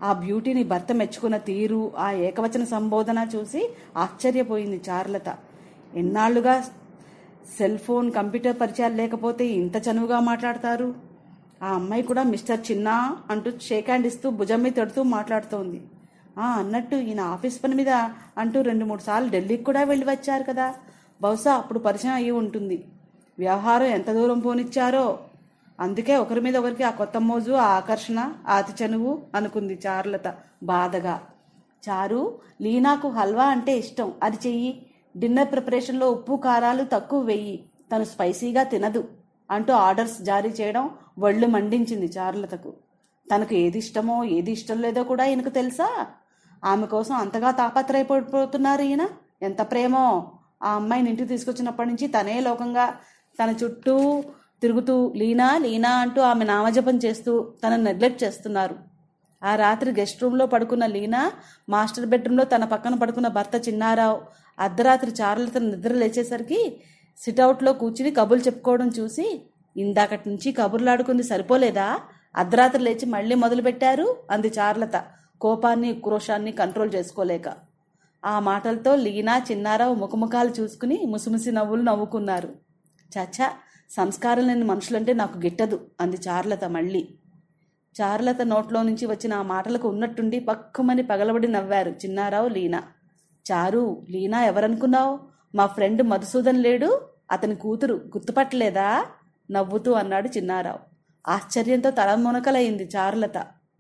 ఆ బ్యూటీని భర్త మెచ్చుకున్న తీరు ఆ ఏకవచన సంబోధన చూసి ఆశ్చర్యపోయింది చారులత ఎన్నాళ్లుగా సెల్ ఫోన్ కంప్యూటర్ పరిచయాలు లేకపోతే ఇంత చనువుగా మాట్లాడతారు ఆ అమ్మాయి కూడా మిస్టర్ చిన్న అంటూ షేక్ హ్యాండ్ ఇస్తూ భుజం మీద తడుతూ మాట్లాడుతోంది ఆ అన్నట్టు ఈయన ఆఫీస్ పని మీద అంటూ రెండు మూడు సార్లు ఢిల్లీకి కూడా వెళ్ళి వచ్చారు కదా బహుశా అప్పుడు పరిచయం అయి ఉంటుంది వ్యవహారం ఎంత దూరం పోనిచ్చారో అందుకే ఒకరి మీద ఒకరికి ఆ కొత్త మోజు ఆ ఆకర్షణ ఆ అతి చనువు అనుకుంది చారులత బాధగా చారు లీనాకు హల్వా అంటే ఇష్టం అది చెయ్యి డిన్నర్ ప్రిపరేషన్లో ఉప్పు కారాలు తక్కువ వెయ్యి తను స్పైసీగా తినదు అంటూ ఆర్డర్స్ జారీ చేయడం ఒళ్ళు మండించింది చారులతకు తనకు ఏది ఇష్టమో ఏది ఇష్టం లేదో కూడా ఈయనకు తెలుసా ఆమె కోసం అంతగా తాపత్రయపడిపోతున్నారు ఈయన ఎంత ప్రేమో ఆ అమ్మాయిని ఇంటికి తీసుకొచ్చినప్పటి నుంచి తనే లోకంగా తన చుట్టూ తిరుగుతూ లీనా లీనా అంటూ ఆమె నామజపం చేస్తూ తనను నెగ్లెక్ట్ చేస్తున్నారు ఆ రాత్రి గెస్ట్ రూమ్లో పడుకున్న లీనా మాస్టర్ బెడ్రూమ్లో తన పక్కన పడుకున్న భర్త చిన్నారావు అర్ధరాత్రి చారులతో నిద్ర లేచేసరికి సిట్అవుట్లో కూర్చుని కబుర్లు చెప్పుకోవడం చూసి ఇందాకటి నుంచి కబుర్లాడుకుంది సరిపోలేదా అర్ధరాత్రి లేచి మళ్ళీ మొదలుపెట్టారు అంది చారులత కోపాన్ని క్రోషాన్ని కంట్రోల్ చేసుకోలేక ఆ మాటలతో లీనా చిన్నారావు ముఖముఖాలు చూసుకుని ముసిముసి నవ్వులు నవ్వుకున్నారు చచ్చా సంస్కారం లేని మనుషులంటే నాకు గిట్టదు అంది చారులత మళ్ళీ చారులత నోట్లో నుంచి వచ్చిన ఆ మాటలకు ఉన్నట్టుండి పక్కుమని పగలబడి నవ్వారు చిన్నారావు లీనా చారు లీనా ఎవరనుకున్నావు మా ఫ్రెండ్ మధుసూదన్ లేడు అతని కూతురు గుర్తుపట్టలేదా నవ్వుతూ అన్నాడు చిన్నారావు ఆశ్చర్యంతో తలమునకలైంది చారులత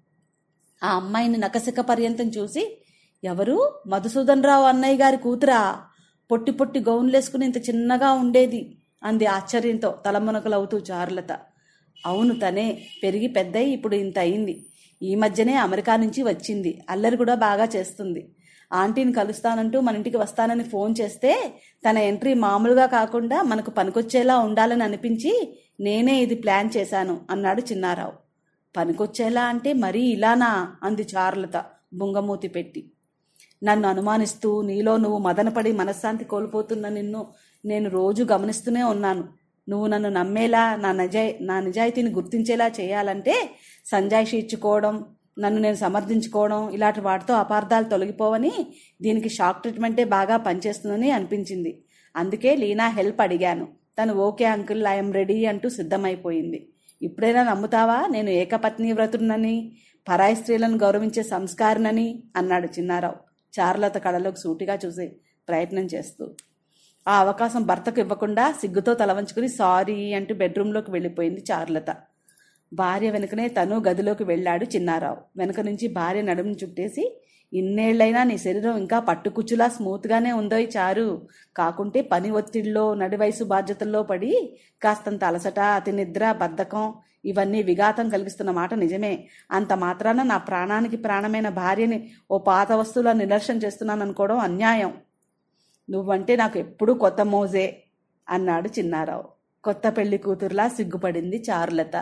ఆ అమ్మాయిని నకసిక పర్యంతం చూసి ఎవరు మధుసూదన్ రావు అన్నయ్య గారి కూతురా పొట్టి పొట్టి గౌన్లేసుకుని ఇంత చిన్నగా ఉండేది అంది ఆశ్చర్యంతో తలమునకలవుతూ చారులత అవును తనే పెరిగి పెద్దయి ఇప్పుడు ఇంత అయింది ఈ మధ్యనే అమెరికా నుంచి వచ్చింది అల్లరి కూడా బాగా చేస్తుంది ఆంటీని కలుస్తానంటూ మన ఇంటికి వస్తానని ఫోన్ చేస్తే తన ఎంట్రీ మామూలుగా కాకుండా మనకు పనికొచ్చేలా ఉండాలని అనిపించి నేనే ఇది ప్లాన్ చేశాను అన్నాడు చిన్నారావు పనికొచ్చేలా అంటే మరీ ఇలానా అంది చారులత బుంగమూతి పెట్టి నన్ను అనుమానిస్తూ నీలో నువ్వు మదనపడి మనశ్శాంతి కోల్పోతున్న నిన్ను నేను రోజు గమనిస్తూనే ఉన్నాను నువ్వు నన్ను నమ్మేలా నా నిజాయి నా నిజాయితీని గుర్తించేలా చేయాలంటే సంజాయిషి ఇచ్చుకోవడం నన్ను నేను సమర్థించుకోవడం ఇలాంటి వాటితో అపార్థాలు తొలగిపోవని దీనికి షాక్ ట్రీట్మెంటే బాగా పనిచేస్తుందని అనిపించింది అందుకే లీనా హెల్ప్ అడిగాను తను ఓకే అంకుల్ ఐఎమ్ రెడీ అంటూ సిద్ధమైపోయింది ఇప్పుడైనా నమ్ముతావా నేను ఏకపత్ని వ్రతుడినని పరాయి స్త్రీలను గౌరవించే సంస్కారినని అన్నాడు చిన్నారావు చారులత కళలోకి సూటిగా చూసే ప్రయత్నం చేస్తూ ఆ అవకాశం భర్తకు ఇవ్వకుండా సిగ్గుతో తల వంచుకుని సారీ అంటూ బెడ్రూమ్లోకి వెళ్ళిపోయింది చారులత భార్య వెనుకనే తను గదిలోకి వెళ్ళాడు చిన్నారావు వెనుక నుంచి భార్య నడుముని చుట్టేసి ఇన్నేళ్లైనా నీ శరీరం ఇంకా పట్టుకుచ్చులా స్మూత్గానే ఉందో ఈ చారు కాకుంటే పని ఒత్తిడిలో నడివయసు బాధ్యతల్లో పడి కాస్తంత అలసట అతి నిద్ర బద్ధకం ఇవన్నీ విఘాతం కలిగిస్తున్న మాట నిజమే అంత మాత్రాన నా ప్రాణానికి ప్రాణమైన భార్యని ఓ పాత వస్తువులా నిదర్శనం చేస్తున్నాను అనుకోవడం అన్యాయం నువ్వంటే నాకు ఎప్పుడూ కొత్త మోజే అన్నాడు చిన్నారావు కొత్త పెళ్లి కూతురులా సిగ్గుపడింది చారులత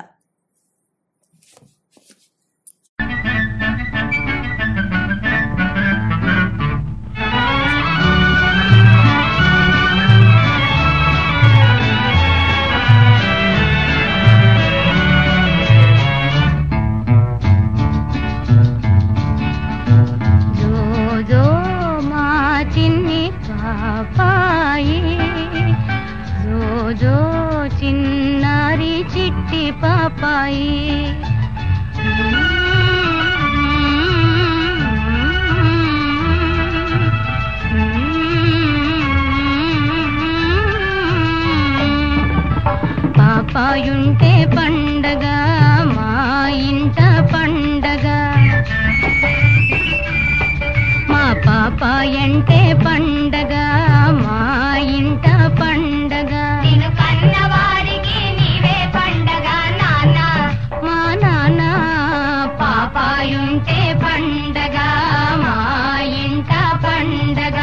జో జో మా చిన్ని పాపాయి జో జో చిన్నారి చిట్టి పాపాయి పాపాయుంటే పండగ మా ఇంట పండగ మా పాప ఎంటే పండగ మా ఇంట పండగ నేను కన్నవారికి నీవే పండగ నాన్న మా నాన్న పాపాయుంటే పండగ మా ఇంట పండగ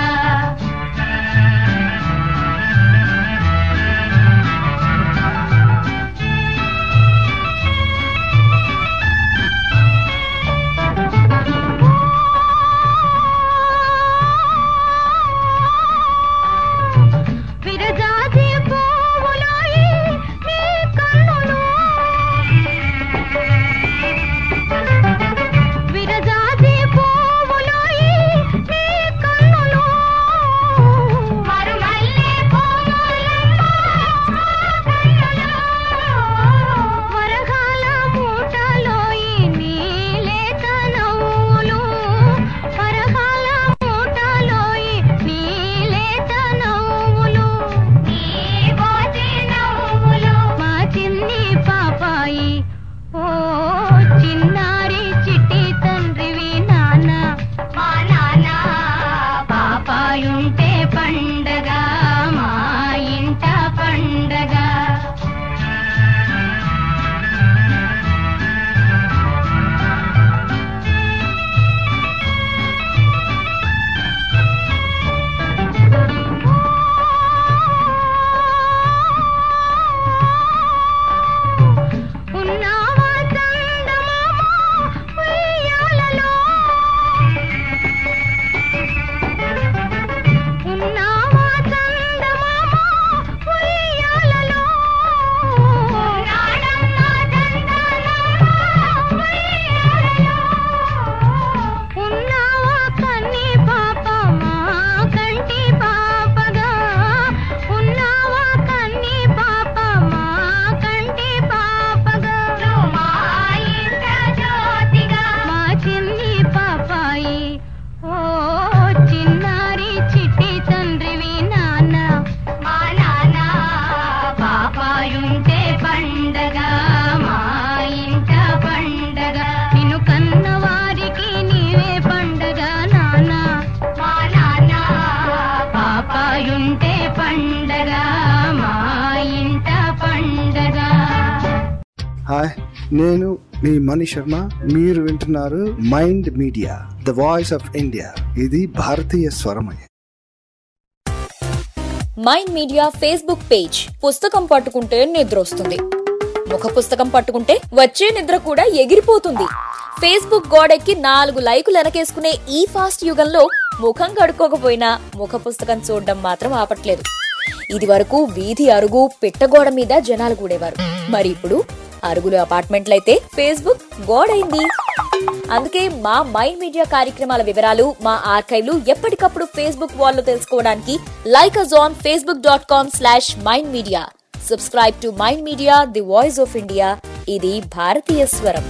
ఉంటే పండగ మా ఇంట పండగ హాయ్ నేను మీ మణి శర్మ మీరు వింటున్నారు MyInd Media the voice of India ఇది భారతీయ స్వరమయ మైండ్ మీడియా ఫేస్బుక్ పేజ్ పుస్తకం పట్టుకుంటే నిద్రొస్తుంది ముఖ పుస్తకం పట్టుకుంటే వచ్చే నిద్ర కూడా ఎగిరిపోతుంది ఫేస్బుక్ గోడెక్కి నాలుగు లైకులు వెనకేసుకునే ఈ ఫాస్ట్ యుగంలో ముఖం కడుక్కోకపోయినా ముఖ పుస్తకం చూడడం మాత్రం ఆపట్లేదు ఇది వరకు వీధి అరుగు పిట్టగోడ మీద జనాలు కూడేవారు మరి ఇప్పుడు అరుగులు అపార్ట్మెంట్లయితే ఫేస్బుక్ గోడైంది అందుకే మా మైండ్ మీడియా కార్యక్రమాల వివరాలు మా ఆర్కైవ్లు ఎప్పటికప్పుడు ఫేస్బుక్ వాల్లో తెలుసుకోవడానికి like us on Facebook dot com slash MyInd Media subscribe to MyInd Media the voice of India ఇది భారతీయ స్వరం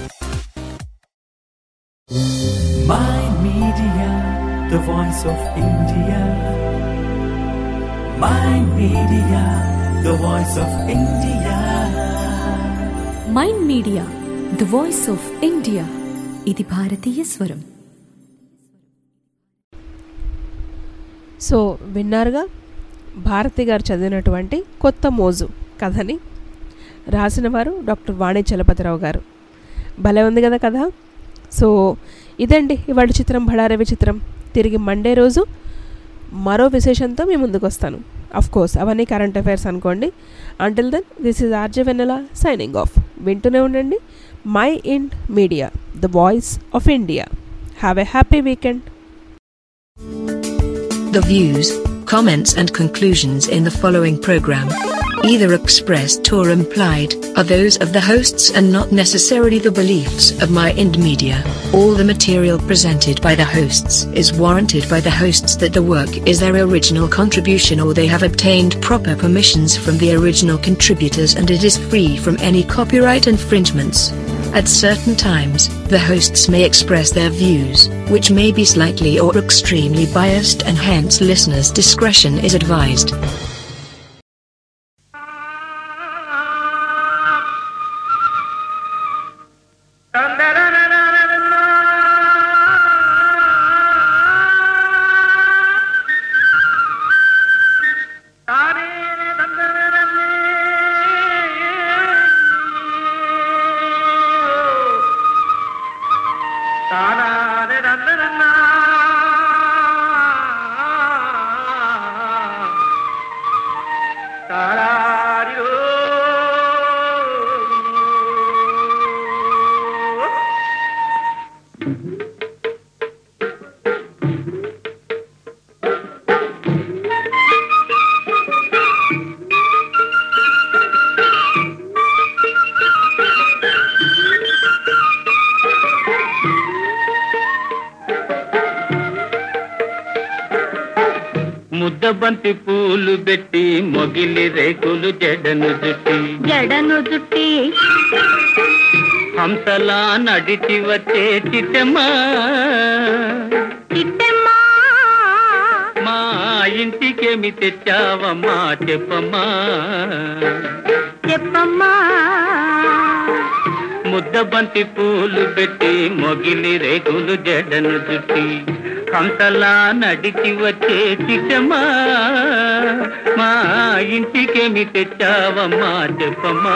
Mind Media, the voice of India. Mind Media, the voice of India. MyInd Media the voice of India ఇది భారతీయ స్వరం so విన్నారుగా భారతి గారు చదివినటువంటి కొత్త మోజు కథని రాసిన వారు డాక్టర్ వాణి చలపతిరావు గారు భలే ఉంది కదా కథ సో ఇదండి ఇవాళ చిత్రం బళారవి చిత్రం తిరిగి మండే రోజు మరో విశేషంతో మీ ముందుకు వస్తాను అఫ్ కోర్స్ అవన్నీ కరెంట్ అఫైర్స్ అనుకోండి until then this is RJ Vennela signing off వింటూనే ఉండండి my Ind Media the voice of India have a happy weekend The views, comments, and conclusions in the following program, either expressed or implied, are those of the hosts and not necessarily the beliefs of My Ind Media. All the material presented by the hosts is warranted by the hosts that the work is their original contribution or they have obtained proper permissions from the original contributors and it is free from any copyright infringements. At certain times, the hosts may express their views, which may be slightly or extremely biased and hence listeners' discretion is advised. ముద్దబంతి పూలు పెట్టి మొగిలి రేకులు జడను జుట్టి జడను జుట్టి హంసలా నడిచి వచ్చే చిట్టమ్మా చిట్టెమ్మా మా ఇంటికేమి తెచ్చావమ్మా చెప్పమ్మా చెప్పమ్మా ముద్దబంతి పూలు పెట్టి మొగిలి రేకులు జడను జుట్టి హంసలా నడిచి వచ్చే చిట్టమ్మా మా ఇంటికేమి తెచ్చావమ్మా చెప్పమ్మా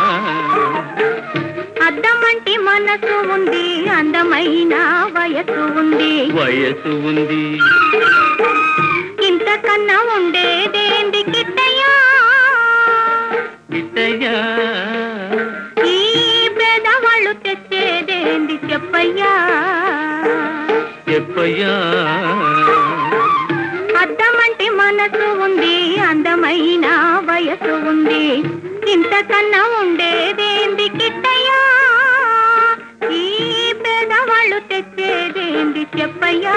అద్దమంటి మనసు ఉంది అందమైన వయసు ఉంది వయసు ఉంది ఇంతకన్నా ఉండేదేంది కిట్టయ్యా ఇతయ్యా ఈ పేదవాళ్ళు తెచ్చేదేంది చెప్పయ్యా చెప్పయ్యా అద్దమంటి మనసు ఉంది అందమైన వయసు ఉంది ఇంతకన్నా ఉండేదేంది కిట్టయ్యా ఈ పేదవాళ్ళు తెచ్చేదేంది చెప్పయ్యా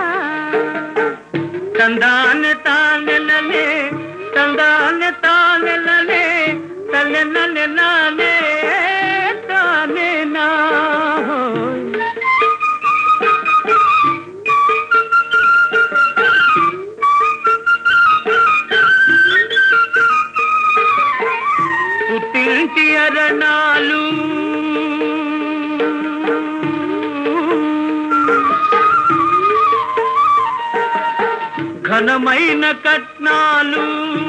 తందాన తానెలలే తందాన తానెలలే తల్లెనలే నానే తానే నా పుట్టింటి అరణాలు ఘనమైన కట్నాలు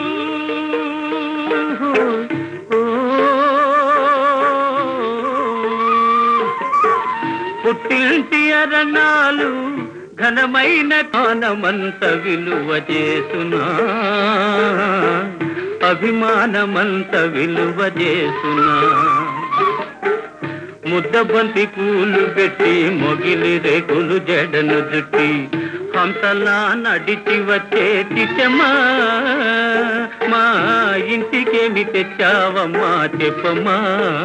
పుట్టింటి అరణాలు ఘనమైన కానమంత విలువ చేసునా అభిమానమంత విలువ చేసునా ముద్దబంతి పూలు పెట్టి మొగిలి రేకులు జడను జుట్టి హంసలా నడిచి వచ్చే చిట్టమ్మా మా ఇంటికేమి తెచ్చావమ్మా చెప్పమ్మా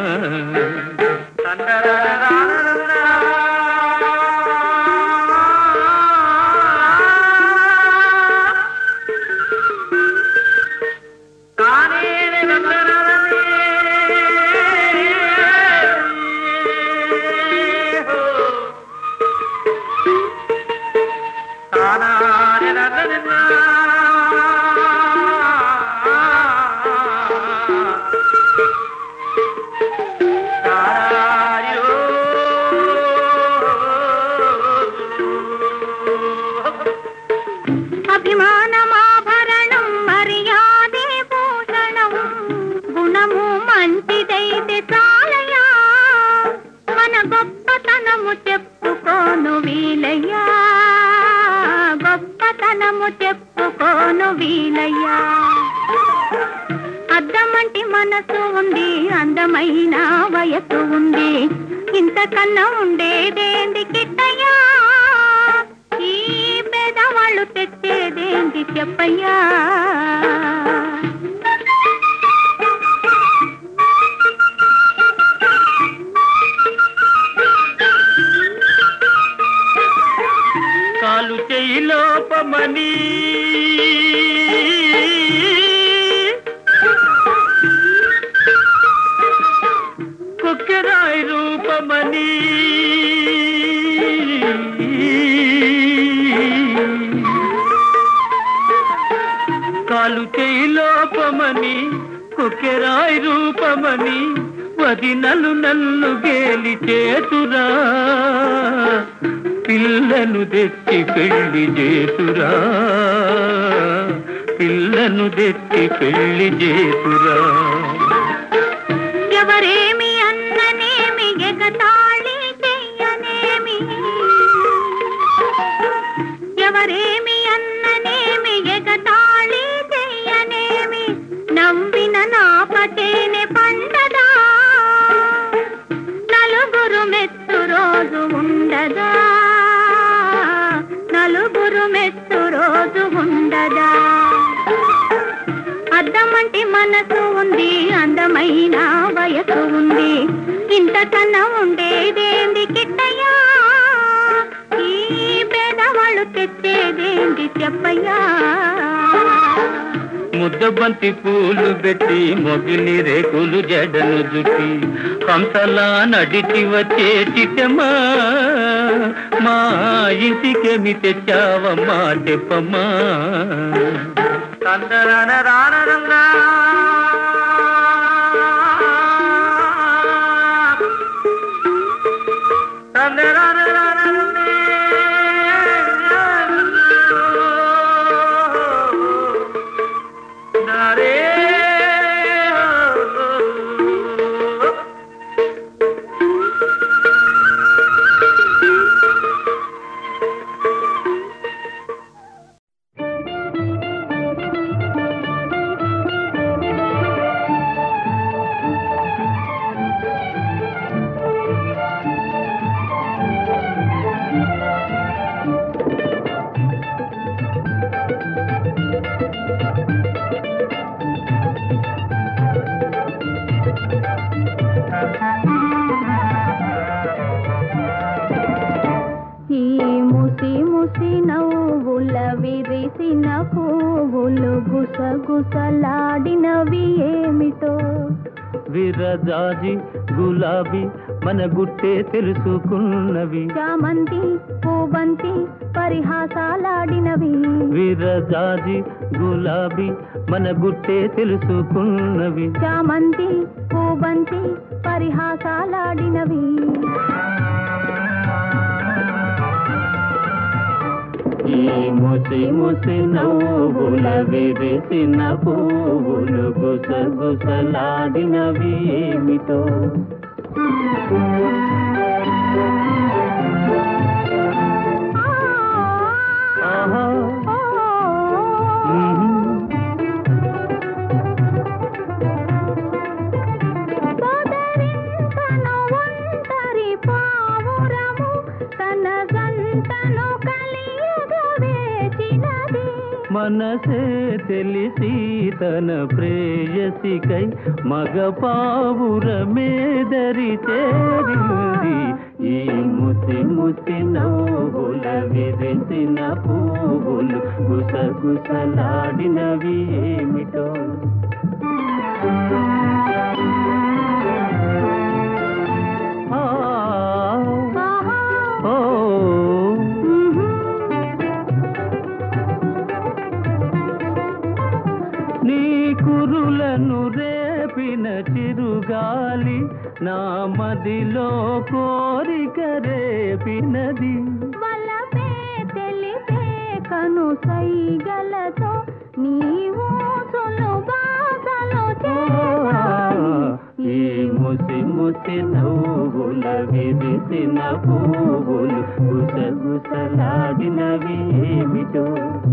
అభిమానమాభరణం మర్యాదే భూషణం గుణము మంచిదైతే చాలయా మన గొప్పతనము చెప్పుకోను వీలయ్యా గొప్పతనము చెప్పుకోను వీలయ్యా అద్దమంటి మనసు ఉంది అందమైన వయసు ఉంది ఇంతకన్నా ఉండేదేంది కిట్టయ్యా ఈ పేదవాళ్ళు తెచ్చేదేంటి చెప్పయ్యా కాలు చేయి లోపమని కుక్కెరాయి రూపమని కాలు చేయి లోపమని కుక్కెరాయి రూపమని వదినలు నన్ను గేలి చేతురా పిల్లను తెచ్చి పెళ్లి చేతురా పిల్లను తెచ్చి పెళ్లి చేతురా ఎవరేమి అన్ననేమి ఎగతాళి చెయ్యనేమి ఎవరేమి అన్ననేమి ఎగతాళి చెయ్యనేమి నవ్విన నాపటేనే పండదా నలుగురు మెత్తు రోజు ఉండదా నలుగురు మెత్తు రోజు ఉండదా అద్దమంటి మనసు ఉంది అందమైన వయసు ఉంది ఇంతకన్నా ఉండేదేంది కిట్టయ్యా ఈ పేదవాళ్ళు తెచ్చేదేంది చెప్పయ్యా ముద్దబంతి పూలు పెట్టి మొగిలి రేకులు జడను జుట్టి హంసలా నడిచి వచ్చే చిట్టమ్మా మా ఇంటికేమి తెచ్చావమ్మా చెప్పమ్మా ఈ ముసి ముసి నవ్వుల విరిసిన పువ్వులు గుసగుసలాడినవి ఏమిటో విరజాజి గులాబీ మన గుట్టే తెలుసుకున్నవి చామంతి పూబంతి పరిహాసాలాడినవి విరజాజి గులాబీ మన గుట్టే తెలుసుకున్నవి చామంతి పూబంతి పరిహాసాలాడినవి ఈ ముసి ముసి నవ్వుల విరిసిన పువ్వులు గుసగుసలాడినవి ఏమిటో ఆహా. మ్మ్. సోదరింతను ఒంటరి పావురము తన జంటను కలియగా వేచినది మనసే తెలిసి తన ప్రేయసికై మగ పావురమేదరి చేరింది ఈ ముసి ముసి నవ్వుల విరిసిన పువ్వులు గుసగుసలాడినవి ఏమిటో ఆ, ఓ నీ కురులను రేపిన చిరుగాలి నా మదిలో కోరిక రేపినది వలపే తెలిపే కను సైగలతో నీవు సులుబాసలు ఈ ముసి ముసి నవ్వుల విరిసిన పువ్వులు గుసగుసలాడినవి ఏమిటో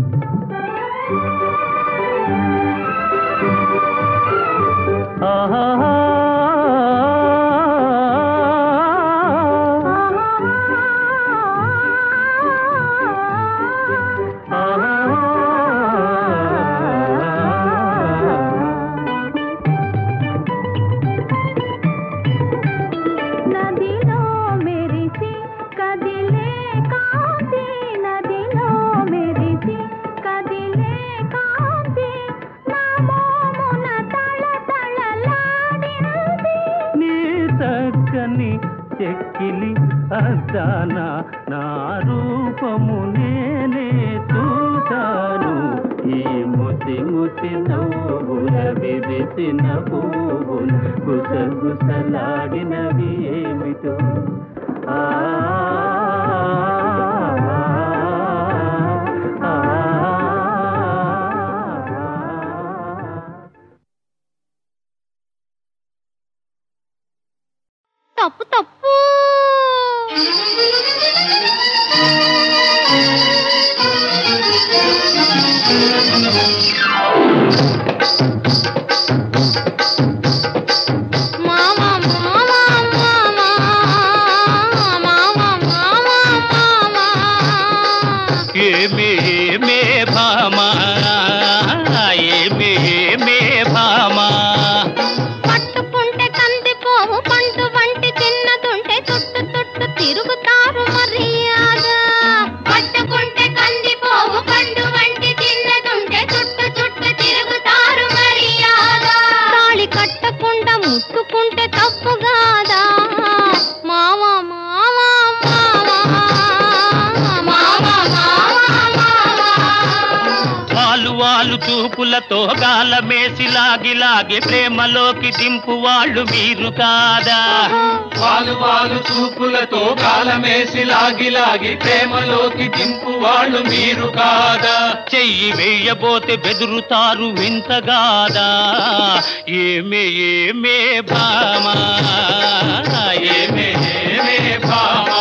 ఆహా నదిలో మెరిసి కదిలే కాంతి నదిలో మెరిసి కదిలే కాంతి నా మోమున తళ తళలాడినది నీ చక్కని చెక్కిలి అద్దాన నా రూపము నేనే చూశాను ఈ ముసి ముసి నవ్వుల విరిసిన పువ్వులు గుసగుసలాడినవి ఏమిటో ఆ ఆ, ఆ. తప్పు తప్పు మామా మామా మామా మామా మామా మామా ఏమే ఏమే భామా ఏమే ఏమే భామా పట్టుకుంటే కందిపోవు పండు వంటి చిన్నదుంటే చుట్టు చుట్టు తిరుగుతారు మర్యాద పట్టుకుంటే కందిపోవు పండు వంటి చిన్నదుంటే చుట్టు చుట్టు తిరుగుతారు మర్యాద తాళి కట్టకుండా ముట్టుకుంటే తప్పు కాదా మావా మావా మావా మావా మావా వాలు వాలు చూపులతో గాలమేసి లాగి లాగి ప్రేమలోకి దింపు వాళ్ళు మీరు కాదా వాలు వాలు చూపులతో కాలమేసి లాగి లాగి ప్రేమలోకి దింపు వాళ్ళు మీరు కాదా చెయ్యి వేయబోతే బెదురుతారు వింతగాదా ఏమే ఏమే భామా ఏమే ఏమే భామా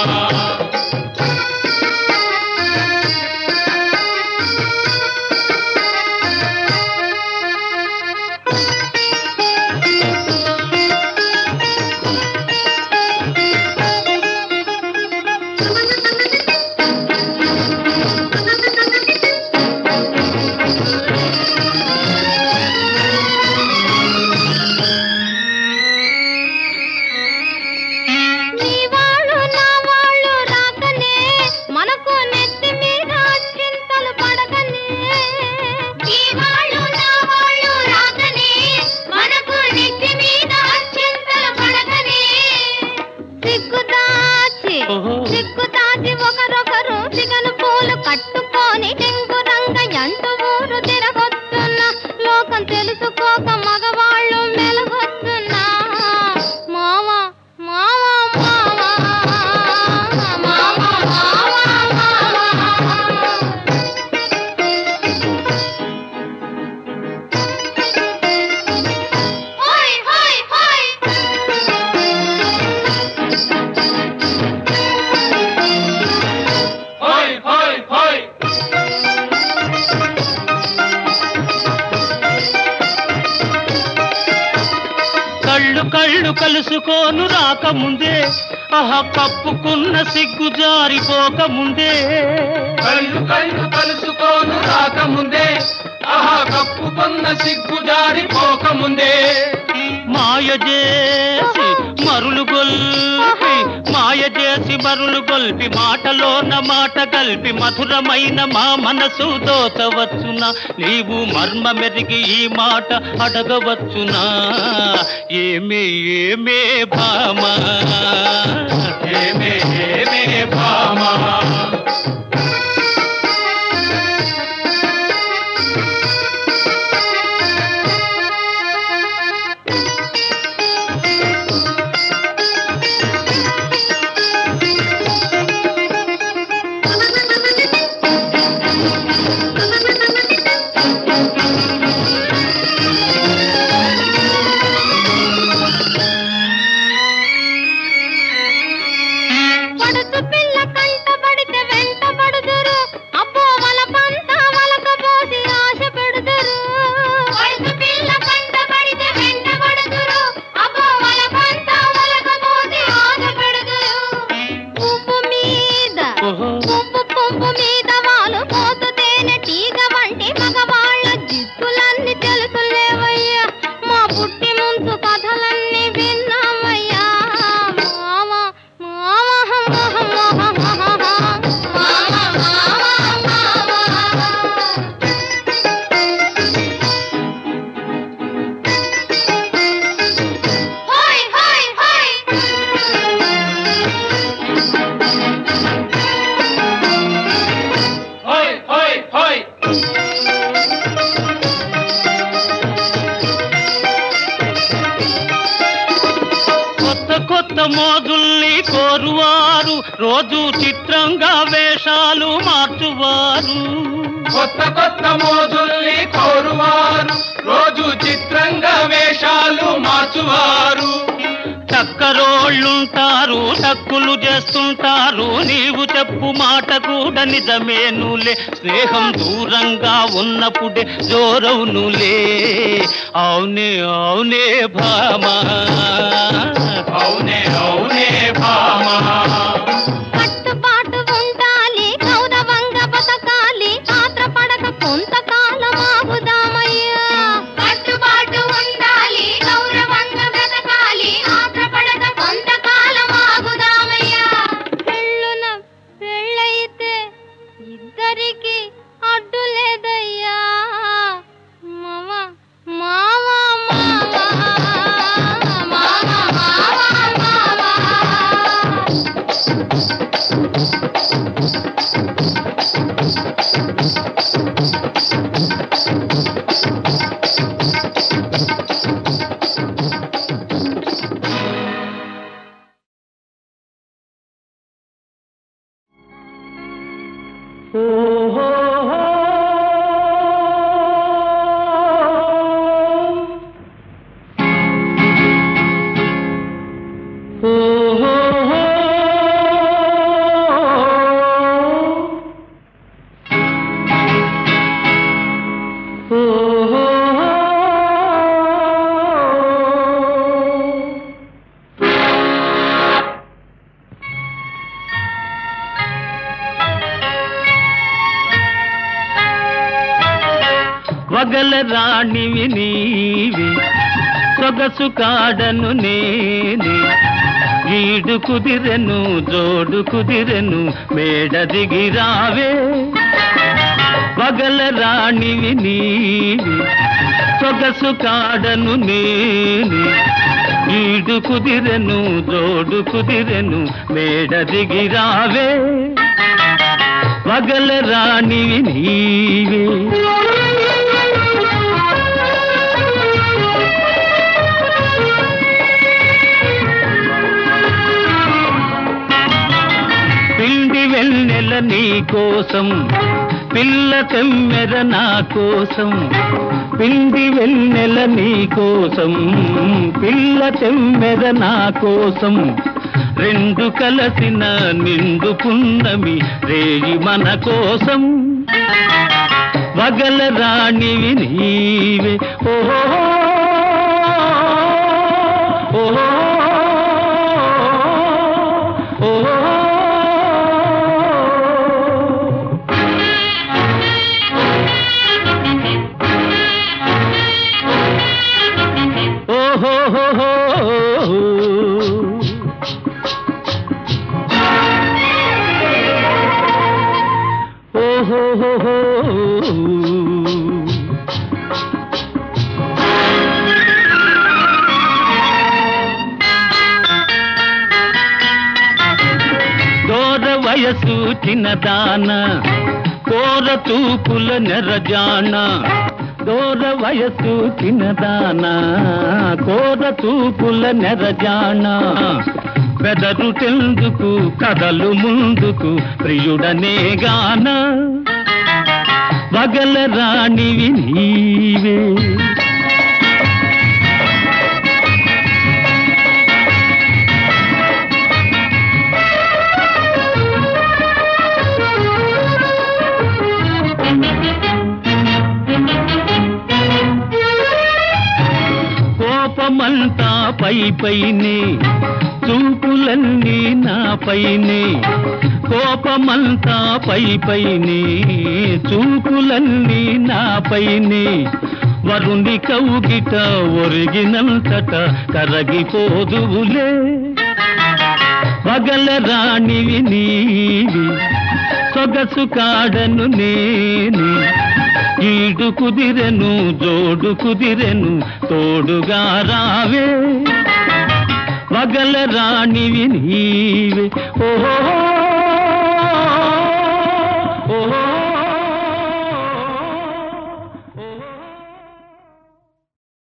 నీ వాళ్ళు నా వాళ్ళు రాకనే మనకు నెత్తి మీద చింతలు పడకనే నీ వాళ్ళు నా వాళ్ళు రాకనే మనకు నెత్తి మీద చింతలు పడకనే సిగ్గుదాచి సిగ్గుదాచి ఒకరొకరు సిగను పూలు కట్టుకొని టింగురంగ ఎంటు ఊరు తిరగొస్తున్న లోకం తెలుసుకోక మగవాళ్ళు మెలగొస్తున్నా మావా మావా మావా మావా మావా మావా కళ్ళు కలుసుకోను రాకముందే ఆహ కప్పుకున్న సిగ్గు జారిపోకముందే కళ్ళు కళ్ళు కలుసుకోను రాకముందే ఆహా కప్పుకున్న సిగ్గు జారిపోకముందే మాయ చేసి మరులు గొల్పి మాయ చేసి మరులు గొల్పి మాటలోన మాట కలిపి మధురమైన మా మనసు దోచవచ్చునా నీవు మర్మ మెరిగి ఈ మాట అడగవచ్చునా ఏమే ఏమే భామా ఏమే ఏమే భామా పడుచు పిల్ల కంటబడితే వెంటబడుదురు అబ్బో వల పంత వలకపోసి ఆశ పెడుదురు పడుచు పిల్ల కంటబడితే వెంటబడుదురు అబ్బో వల పంత వలకపోసి ఆశ పెడుదురు పువ్వు మీద పువ్వు పువ్వు మీద వాళ్ళు పోతు తేనె తీగ వంటి మగవాళ్ళ జిత్తులన్నీ తెలుసులేవయ్యా మా పుట్టి ముంచు కథలన్నీ విన్నామయ్యా మావా హోయ్ హోయ్ హోయ్ కొత్త కొత్త మోజుల్ని కోరువారు రోజు చిత్రంగా వేషాలు మార్చువారు కొత్త కొత్త మోజుల్ని కోరువారు రోజు చిత్రంగా వేషాలు మార్చువారు చక్కరోళ్ళుంటారు టక్కులు చేస్తుంటారు నీవు చెప్పు మాట కూడా నిజమేనులే స్నేహం దూరంగా ఉన్నప్పుడే జోరవునులే అవునే అవునే భామా అవునే అవునే భామా కట్టుబాటు ఉండాలి గౌరవంగా బతకాలి ఆత్రపడక కొంతకాలం ఆగుదామయ్యా కట్టుబాటు ఉండాలి గౌరవంగా బతకాలి ఆత్రపడక కొంతకాలం ఆగుదామయ్యా పెళ్ళున పెళ్ళైతే ఇద్దరికి అడ్డు లేదయ్యా మామ మామ మామ మామ వగల రాణివి నీవి సొగసు కాడను నేనే ఈడు కుదిరెను జోడు కుదిరెను మేడ దిగిరావే వగల రాణివి నీవి సొగసు కాడను నేనే ఈడు కుదిరెను జోడు కుదిరెను మేడ దిగిరావే వగల రాణివి నీవే పిండి వెన్నెల నీ కోసం పిల్ల తెమ్మెర నా కోసం పిండి వెన్నెల నీ కోసం పిల్ల తెమ్మెర నా కోసం రెండు కలసిన నిండు పున్నమి రేగి మన కోసం వగల రాణివి నీవే ఓహో ఓ వయసు చిన్నదాన కోర తూపుల నెరజాన దూర వయసు చిన్నదాన కోర తూపుల నెరజాన బెదరు తెందుకు కదలు ముందుకు ప్రియుడనే గాన వగల రాణివి నీవే కోపమంతా పై పైనే చూపులన్నీ నా పైనే కోపమంతా పై పైనే చూపులన్నీ నా పైనే వరుణి కౌగిట ఒరిగినంతట కరగిపోదువులే పగల రాణివి నీవి సొగసు కాడను నేను ఈడు కుదిరెను జోడు కుదిరెను తోడుగా రావే వగల రాణివి నీవే ఓహో